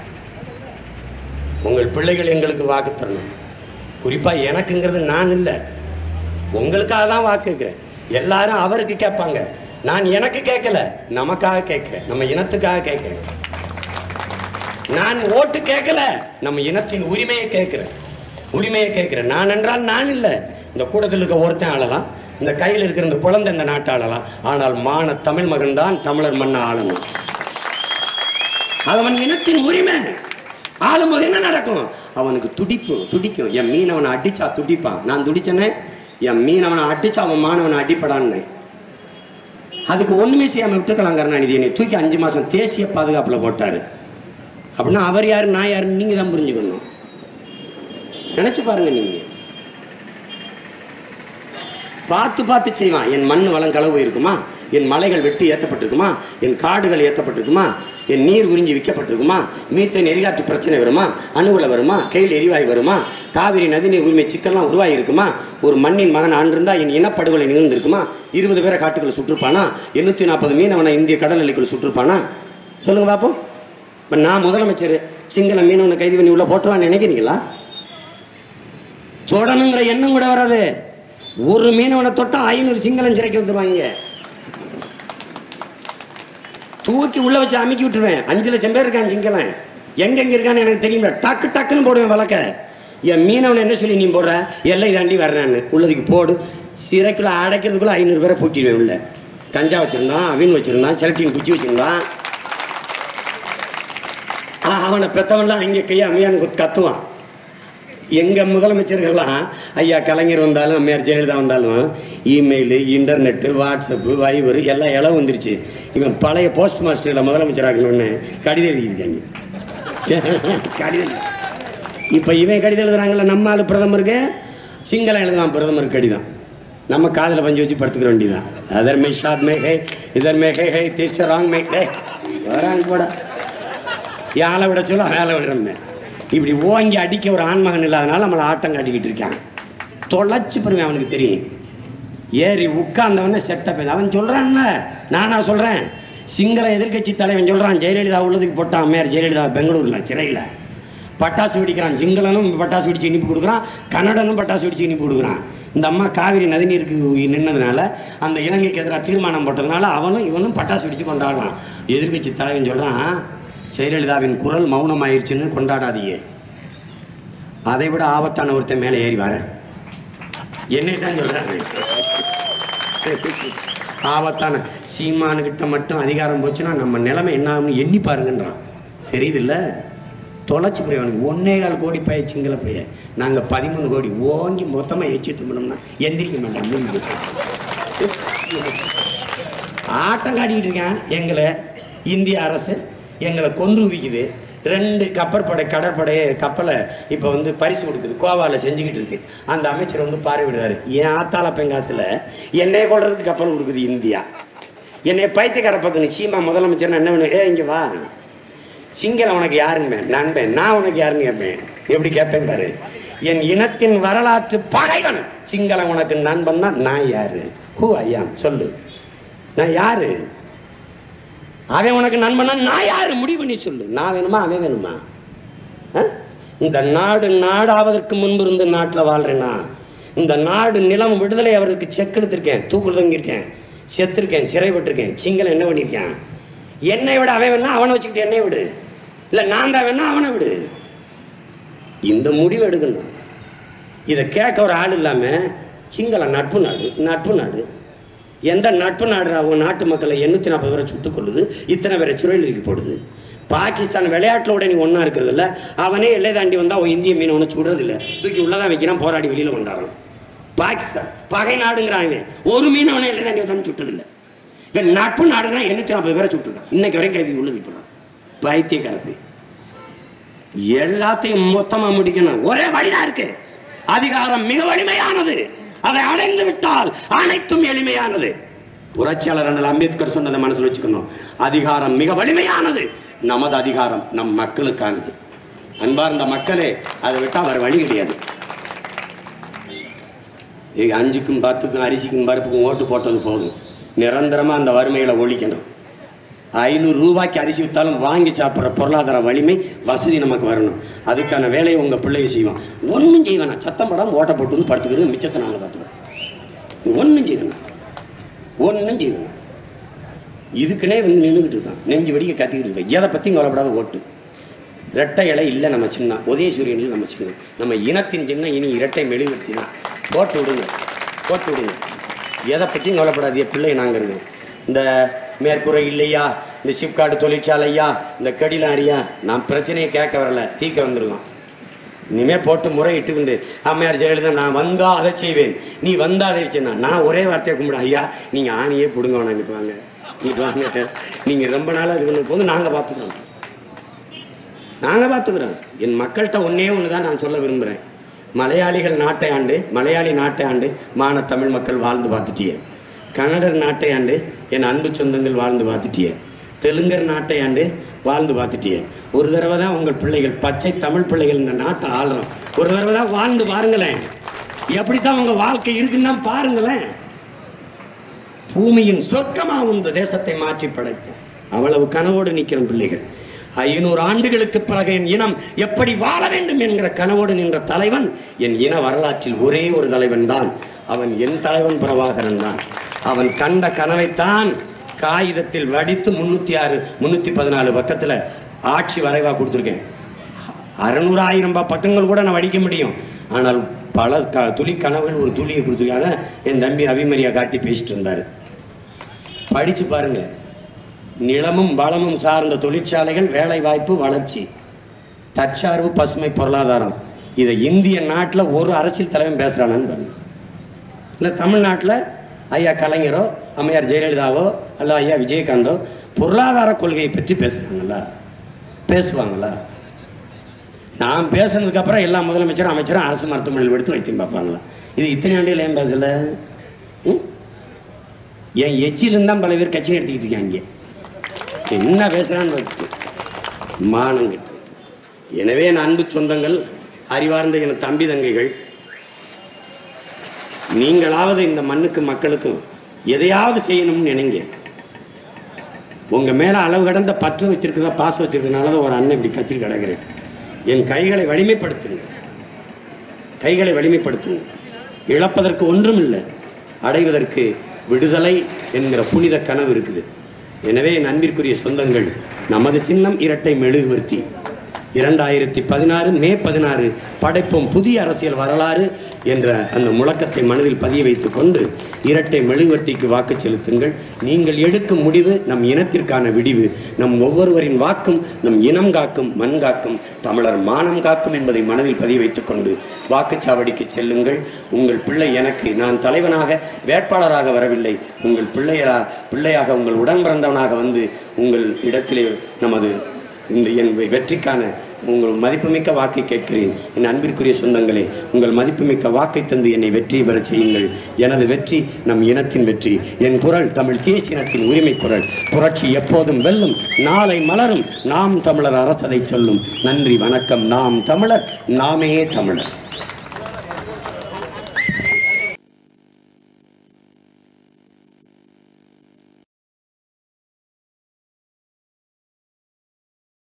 உங்கள் பிள்ளைகள் எங்களுக்கு வாக்கு தரணும் குறிப்பாக எனக்குங்கிறது நான் இல்லை உங்களுக்காக தான் வாக்கு கேட்குறேன் எல்லாரும் அவருக்கு கேட்பாங்க நான் எனக்கு கேட்கல நமக்காக கேட்கிறேன் நம்ம இனத்துக்காக கேட்கிறேன் நான் ஓட்டு கேட்கல நம்ம இனத்தின் உரிமையை கேட்கிறேன் உரிமையை கேட்கிறேன் நான் என்றால் நான் இல்லை இந்த கூட்டத்தில் இருக்க ஒருத்தன் ஆளலாம் இந்த கையில் இருக்கிற இந்த குழந்தை இந்த நாட்டை ஆளலாம் ஆனால் மான தமிழ் மகன் தான் தமிழர் மண்ணை ஆளணும் அது அவன் இனத்தின் உரிமை ஆளும்போது என்ன நடக்கும் அவனுக்கு துடிப்பு துடிக்கும் என் மீனவனை அடிச்சா துடிப்பான் நான் துடிச்சனே என் மீனவனை அடிச்சா அவன் மாணவனை அடிப்படான்னு அதுக்கு ஒண்ணுமே செய்யாம விட்டுருக்கலாம் கருணாநிதி என்னை தூக்கி அஞ்சு மாசம் தேசிய பாதுகாப்புல போட்டாரு அப்படின்னா அவர் யாரு நான் யாருன்னு நீங்க தான் புரிஞ்சுக்கணும் நினைச்சு பாருங்க நீங்க பார்த்து பார்த்து செய்வான் என் மண் வளம் களவு இருக்குமா என் மலைகள் வெட்டி ஏற்றப்பட்டிருக்குமா என் காடுகள் ஏற்றப்பட்டிருக்குமா என் நீர் உறிஞ்சி விற்கப்பட்டிருக்குமா மீத்தேன் எரிகாற்று பிரச்சனை வருமா அணுகுல வருமா கையில் எரிவாயு வருமா காவிரி நதிநீர் உரிமை சிக்கல்லாம் உருவாகி இருக்குமா ஒரு மண்ணின் மகன் ஆண்டிருந்தா என் இனப்படுகொலை நிகழ்ந்திருக்குமா இருபது பேரை காட்டுக்குள்ள சுற்றுப்பானா எண்ணூற்றி நாற்பது மீனவனை இந்திய கடல் எல்லைக்குள்ள சுற்றுப்பானா சொல்லுங்க பார்ப்போம் இப்போ நான் முதலமைச்சர் சிங்கள மீனவனை கைது பண்ணி உள்ள போட்டுருவான்னு நினைக்கிறீங்களா தொடணுங்கிற எண்ணம் கூட வராது ஒரு மீனவனை தொட்டா ஐநூறு சிங்களம் சிறைக்கு வந்துருவாங்க தூக்கி உள்ள வச்சு அமுக்கி விட்டுருவேன் அஞ்சு லட்சம் பேர் இருக்கான் சிங்களம் எங்கெங்க இருக்கான்னு எனக்கு தெரியுமில்ல டக்கு டக்குன்னு போடுவேன் வழக்க என் மீனவன் என்ன சொல்லி நீ போடுற எல்லை தாண்டி வர்றேன்னு உள்ளதுக்கு போடு சிறைக்குள்ள அடைக்கிறதுக்குள்ள ஐநூறு பேரை பூட்டிடுவேன் உள்ள கஞ்சா வச்சிருந்தான் அவின் வச்சிருந்தான் செலட்டின் குச்சி வச்சிருந்தான் ஆ, அவனை பெத்தவன்லாம் இங்கே கையா அம்மையான் குத்து கத்துவான் எங்கள் முதலமைச்சர்கள்லாம் ஐயா கலைஞர் வந்தாலும் அம்மையார் ஜெயலலிதா வந்தாலும் இமெயிலு இன்டர்நெட்டு வாட்ஸ்அப்பு வைபர் எல்லாம் இளவு வந்துருச்சு இவன் பழைய போஸ்ட் மாஸ்டரில் முதலமைச்சராகணும்னு கடிதம் எழுதியிருக்காங்க கடிதம் இப்போ இவன் கடிதம் எழுதுறாங்கல்ல நம்ம ஆளு பிரதமருக்கு சிங்களம் எழுதுவான் பிரதமருக்கு கடிதம் நம்ம காதில் பஞ்சு வச்சு படுத்துக்கிற வேண்டியதான் அதர் மே ஷாத் மே ஹே இதர் மே ஹே ஹே திஸ் ராங் மே ஹே வராங்க போடா யாழை விட சொல்ல வேலை விடுறேன் இப்படி ஓங்கி அடிக்க ஒரு ஆண்மகன் இல்லாதனால நம்மளை ஆட்டம் காட்டிக்கிட்டு இருக்கான் தொலைச்சு பெருமை அவனுக்கு தெரியும் ஏறி உட்கார்ந்தவன செட்டப் அவன் சொல்கிறான்ல நானா சொல்கிறேன் சிங்கள எதிர்க்கட்சி தலைவன் சொல்கிறான் ஜெயலலிதா உள்ளதுக்கு போட்டான் அம்மையார் ஜெயலலிதா பெங்களூரில் சிறையில் பட்டாசு வெடிக்கிறான் சிங்களனும் பட்டாசு வெடிச்சு இனிப்பு கொடுக்குறான் கன்னடனும் பட்டாசு வெடிச்சு இனிப்பு கொடுக்குறான் இந்த அம்மா காவிரி நதிநீருக்கு நின்னதுனால அந்த இலங்கைக்கு எதிராக தீர்மானம் போட்டதுனால அவனும் இவனும் பட்டாசு வெடிச்சு கொண்டாடுறான் எதிர்க்கட்சி தலைவன் சொல்கிறான் ஜெயலலிதாவின் குரல் மௌனமாயிருச்சுன்னு கொண்டாடாதீங்க அதை விட ஆபத்தான ஒருத்தன் மேலே ஏறி வரேன் என்னை தான் சொல்கிறாங்க ஆபத்தான சீமானுக்கிட்ட மட்டும் அதிகாரம் போச்சுன்னா நம்ம நிலைமை என்ன ஆகும்னு எண்ணி பாருங்கன்றான் தெரியுதுல்ல தொலைச்சு போய் அவனுக்கு ஒன்னே கால் கோடி பைய சிங்கள பைய நாங்கள் பதிமூணு கோடி ஓங்கி மொத்தமாக எச்சு தும்பினோம்னா எந்திரிக்க மாட்டோம் மூடி ஆட்டம் காட்டிக்கிட்டு இருக்கேன் எங்களை இந்திய அரசு எங்களை கொன்று குவிக்குது ரெண்டு கப்பற்படை கடற்படை கப்பலை இப்போ வந்து பரிசு கொடுக்குது கோவாவில் செஞ்சுக்கிட்டு இருக்கு அந்த அமைச்சர் வந்து பார்வையிடுறாரு என் ஆத்தாள பெங்காசில் என்னைய கொள்றதுக்கு கப்பல் கொடுக்குது இந்தியா என்னை பைத்தியக்கார பக்கம் சீமா முதலமைச்சர் என்ன வேணும் ஏ இங்கே வா சிங்களம் உனக்கு யாருன்னு நண்பன் நான் உனக்கு யாருன்னு கேட்பேன் எப்படி கேட்பேன் பாரு என் இனத்தின் வரலாற்று பகைவன் சிங்களம் உனக்கு நண்பன்னா நான் யாரு ஹூ ஐயா சொல்லு நான் யாரு அவன் உனக்கு நண்பனா நான் யாரு முடிவு பண்ணி சொல்லு நான் வேணுமா அவன் வேணுமா ஆ? இந்த நாடு நாடாவதற்கு முன்பு இருந்து நாட்டில் வாழ்றேனா இந்த நாடு நிலம் விடுதலை அவருக்கு செக் எடுத்திருக்கேன் தூக்குல தங்கியிருக்கேன் செத்துருக்கேன் சிறைப்பட்டிருக்கேன் சிங்களம் என்ன பண்ணியிருக்கேன் என்னை விட அவன் வேணா அவனை வச்சுக்கிட்டு என்னை விடு இல்லை நான் தான் வேணா அவனை விடு இந்த முடிவு எடுக்கணும் இதை கேட்க ஒரு ஆள் இல்லாமல் சிங்களம் நட்பு நாடு நட்பு நாடு எந்த நட்பு நாடு அவங்க நாட்டு மக்களை எண்ணூற்றி நாற்பது பேரை சுட்டுக் கொள்ளுது இத்தனை பேரை சுரையிலுக்கு போடுது பாகிஸ்தான் விளையாட்டிலோட நீ ஒன்றா இருக்கிறது இல்ல அவனே எல்லை தாண்டி வந்தால் அவன் இந்திய மீனவனை சுடுறது இல்லை தூக்கி உள்ளதான் வைக்கிறான் போராடி வெளியில் கொண்டாடுறான் பாகிஸ்தான் பகை நாடுங்கிறாங்க ஒரு மீனவனை எல்லை தாண்டி வந்தாலும் சுட்டதில்லை இவன் நட்பு நாடுங்கிறான் எண்ணூற்றி நாற்பது பேரை சுட்டுருக்கான் இன்னைக்கு வரைக்கும் கைது உள்ளது இப்போ பைத்திய கரப்பி எல்லாத்தையும் மொத்தமா முடிக்கணும் ஒரே வழிதான் இருக்கு அதிகாரம் மிக வலிமையானது அதை அடைந்து விட்டால் அனைத்தும் எளிமையானது புரட்சியாளர் அண்ணல் அம்பேத்கர் சொன்னதை மனசுல வச்சுக்கணும் அதிகாரம் மிக வலிமையானது நமது அதிகாரம் நம் மக்களுக்கானது அன்பார்ந்த மக்களே அதை விட்டா வேற வழி கிடையாது இது அஞ்சுக்கும் பத்துக்கும் அரிசிக்கும் பருப்புக்கும் ஓட்டு போட்டது போதும் நிரந்தரமா அந்த வறுமைகளை ஒழிக்கணும் ஐநூறு ரூபாய்க்கு அரிசி விற்றாலும் வாங்கி சாப்பிட்ற பொருளாதார வலிமை வசதி நமக்கு வரணும் அதுக்கான வேலையை உங்கள் பிள்ளைங்க செய்வான் ஒன்றும் செய்வேன் சத்தம் படம் ஓட்ட போட்டு வந்து படுத்துக்கிறது மிச்சத்தை நாங்கள் பார்த்துக்கிறோம் ஒன்றும் செய்வேன் ஒன்றும் செய்வேன் இதுக்குன்னே வந்து நின்றுக்கிட்டு இருக்கான் நெஞ்சு வெடிக்க கத்திக்கிட்டு இருக்கேன் எதை பற்றியும் கவலைப்படாத ஓட்டு இரட்டை இலை இல்லை நம்ம சின்ன உதயசூரியனில் நம்ம சின்ன நம்ம இனத்தின் சின்ன இனி இரட்டை மெழுகுவர்த்தி தான் போட்டு விடுங்க போட்டு விடுங்க எதை பற்றியும் கவலைப்படாது என் பிள்ளை நாங்கள் இருக்கோம் இந்த மேற்கூரை இல்லையா இந்த சிப்காடு தொழிற்சாலையா இந்த கடிலாரியா நான் பிரச்சனையை கேட்க வரல தீக்க வந்திருக்கோம் இனிமே போட்டு முறையிட்டு கொண்டு அம்மையார் ஜெயலலிதா நான் வந்தா அதை செய்வேன் நீ வந்தா அதை செய்யணும் நான் ஒரே வார்த்தையை கும்பிடு ஐயா நீங்கள் ஆணியே பிடுங்க வேணாம் இங்கிட்டு வாங்க இங்கிட்டு வாங்க நீங்கள் ரொம்ப நாளாக இது பண்ண போது நாங்கள் பார்த்துக்குறோம் நாங்கள் பார்த்துக்குறோம் என் மக்கள்கிட்ட ஒன்றே ஒன்று தான் நான் சொல்ல விரும்புகிறேன் மலையாளிகள் நாட்டை ஆண்டு மலையாளி நாட்டை ஆண்டு மான தமிழ் மக்கள் வாழ்ந்து பார்த்துட்டியே கன்னடர் நாட்டை ஆண்டு என் அன்பு சொந்தங்கள் வாழ்ந்து பார்த்துட்டியே தெலுங்கர் நாட்டை ஆண்டு வாழ்ந்து பார்த்துட்டியே ஒரு தடவை தான் உங்கள் பிள்ளைகள் பச்சை தமிழ் பிள்ளைகள் இந்த நாட்டை ஆளுறோம் ஒரு தடவை தான் வாழ்ந்து பாருங்களேன் எப்படி தான் உங்கள் வாழ்க்கை இருக்குன்னு தான் பாருங்களேன் பூமியின் சொர்க்கமா இந்த தேசத்தை மாற்றி படைப்போம் அவ்வளவு கனவோடு நிற்கிற பிள்ளைகள் ஐநூறு ஆண்டுகளுக்கு பிறகு என் இனம் எப்படி வாழ வேண்டும் என்கிற கனவோடு நின்ற தலைவன் என் இன வரலாற்றில் ஒரே ஒரு தலைவன் தான் அவன் என் தலைவன் பிரபாகரன் தான் அவன் கண்ட கனவைத்தான் காகிதத்தில் வடித்து முன்னூத்தி ஆறு முன்னூத்தி பதினாலு பக்கத்துல ஆட்சி வரைவா கொடுத்துருக்கேன் அறநூறு ஆயிரம் ப- பக்கங்கள் கூட நான் வடிக்க முடியும் ஆனால் பல க துளி கனவுகள் ஒரு துளியை கொடுத்துருக்காங்க என் தம்பி அபிமரியா காட்டி பேசிட்டு இருந்தார் படித்து பாருங்க நிலமும் வளமும் சார்ந்த தொழிற்சாலைகள் வேலை வாய்ப்பு வளர்ச்சி தற்சார்பு பசுமை பொருளாதாரம் இதை இந்திய நாட்டில் ஒரு அரசியல் தலைவன் பேசுகிறானு பாருங்க இல்லை தமிழ்நாட்டில் ஐயா கலைஞரோ அம்மையார் ஜெயலலிதாவோ அல்ல ஐயா விஜயகாந்தோ பொருளாதார கொள்கையை பற்றி பேசுகிறாங்களா பேசுவாங்களா நான் பேசுனதுக்கப்புறம் எல்லா முதலமைச்சரும் அமைச்சரும் அரசு மருத்துவமனையில் எடுத்து வைத்தியம் பார்ப்பாங்களா இது இத்தனை ஆண்டுகள் ஏன் பேசலை ம்? என் எச்சிலும் தான் பல பேர் கட்சி நடத்திக்கிட்டு இருக்காங்க என்ன பேசுகிறான்னு பார்த்துட்டு மானங்கிட்டு எனவே என் அன்பு சொந்தங்கள் அறிவார்ந்த என் தம்பி தங்கைகள் நீங்களாவது இந்த மண்ணுக்கு மக்களுக்கும் எதையாவது செய்யணும்னு நினைங்க உங்க மேல அளவு கடந்த பற்று வச்சிருக்கிறதா பாசம் வச்சிருக்கனால தான் ஒரு அண்ணன் இப்படி கத்திரி கிடக்கிறேன் என் கைகளை வலிமைப்படுத்துங்க கைகளை வலிமைப்படுத்துங்க இழப்பதற்கு ஒன்றும் இல்லை அடைவதற்கு விடுதலை என்கிற புனித கனவு இருக்குது எனவே என் அன்பிற்குரிய சொந்தங்கள் நமது சின்னம் இரட்டை மெழுகுவர்த்தி இரண்டாயிரத்தி பதினாறு மே பதினாறு படைப்போம் புதிய அரசியல் வரலாறு என்ற அந்த முழக்கத்தை மனதில் பதிய வைத்துக் கொண்டு இரட்டை மெழுகுவர்த்திக்கு வாக்கு செலுத்துங்கள் நீங்கள் எடுக்கும் முடிவு நம் இனத்திற்கான விடிவு நம் ஒவ்வொருவரின் வாக்கும் நம் இனம் காக்கும் மண் காக்கும் தமிழர் மானம் காக்கும் என்பதை மனதில் பதிய வைத்துக் கொண்டு வாக்குச்சாவடிக்கு செல்லுங்கள் உங்கள் பிள்ளை எனக்கு நான் தலைவனாக வேட்பாளராக வரவில்லை உங்கள் பிள்ளையரா பிள்ளையாக உங்கள் உடன் பிறந்தவனாக வந்து உங்கள் இடத்திலே நமது இந்த என் வெற்றிக்கான உங்கள் மதிப்புமிக்க வாக்கை கேட்கிறேன் என் அன்பிற்குரிய சொந்தங்களே உங்கள் மதிப்புமிக்க வாக்கை தந்து என்னை வெற்றி பெறச் செய்யுங்கள் எனது வெற்றி நம் இனத்தின் வெற்றி என் குரல் தமிழ் தேசிய இனத்தின் உரிமை குரல் புரட்சி எப்போதும் வெல்லும் நாளை மலரும் நாம் தமிழர் அரசதை சொல்லும் நன்றி வணக்கம் நாம் தமிழர் நாமே தமிழர்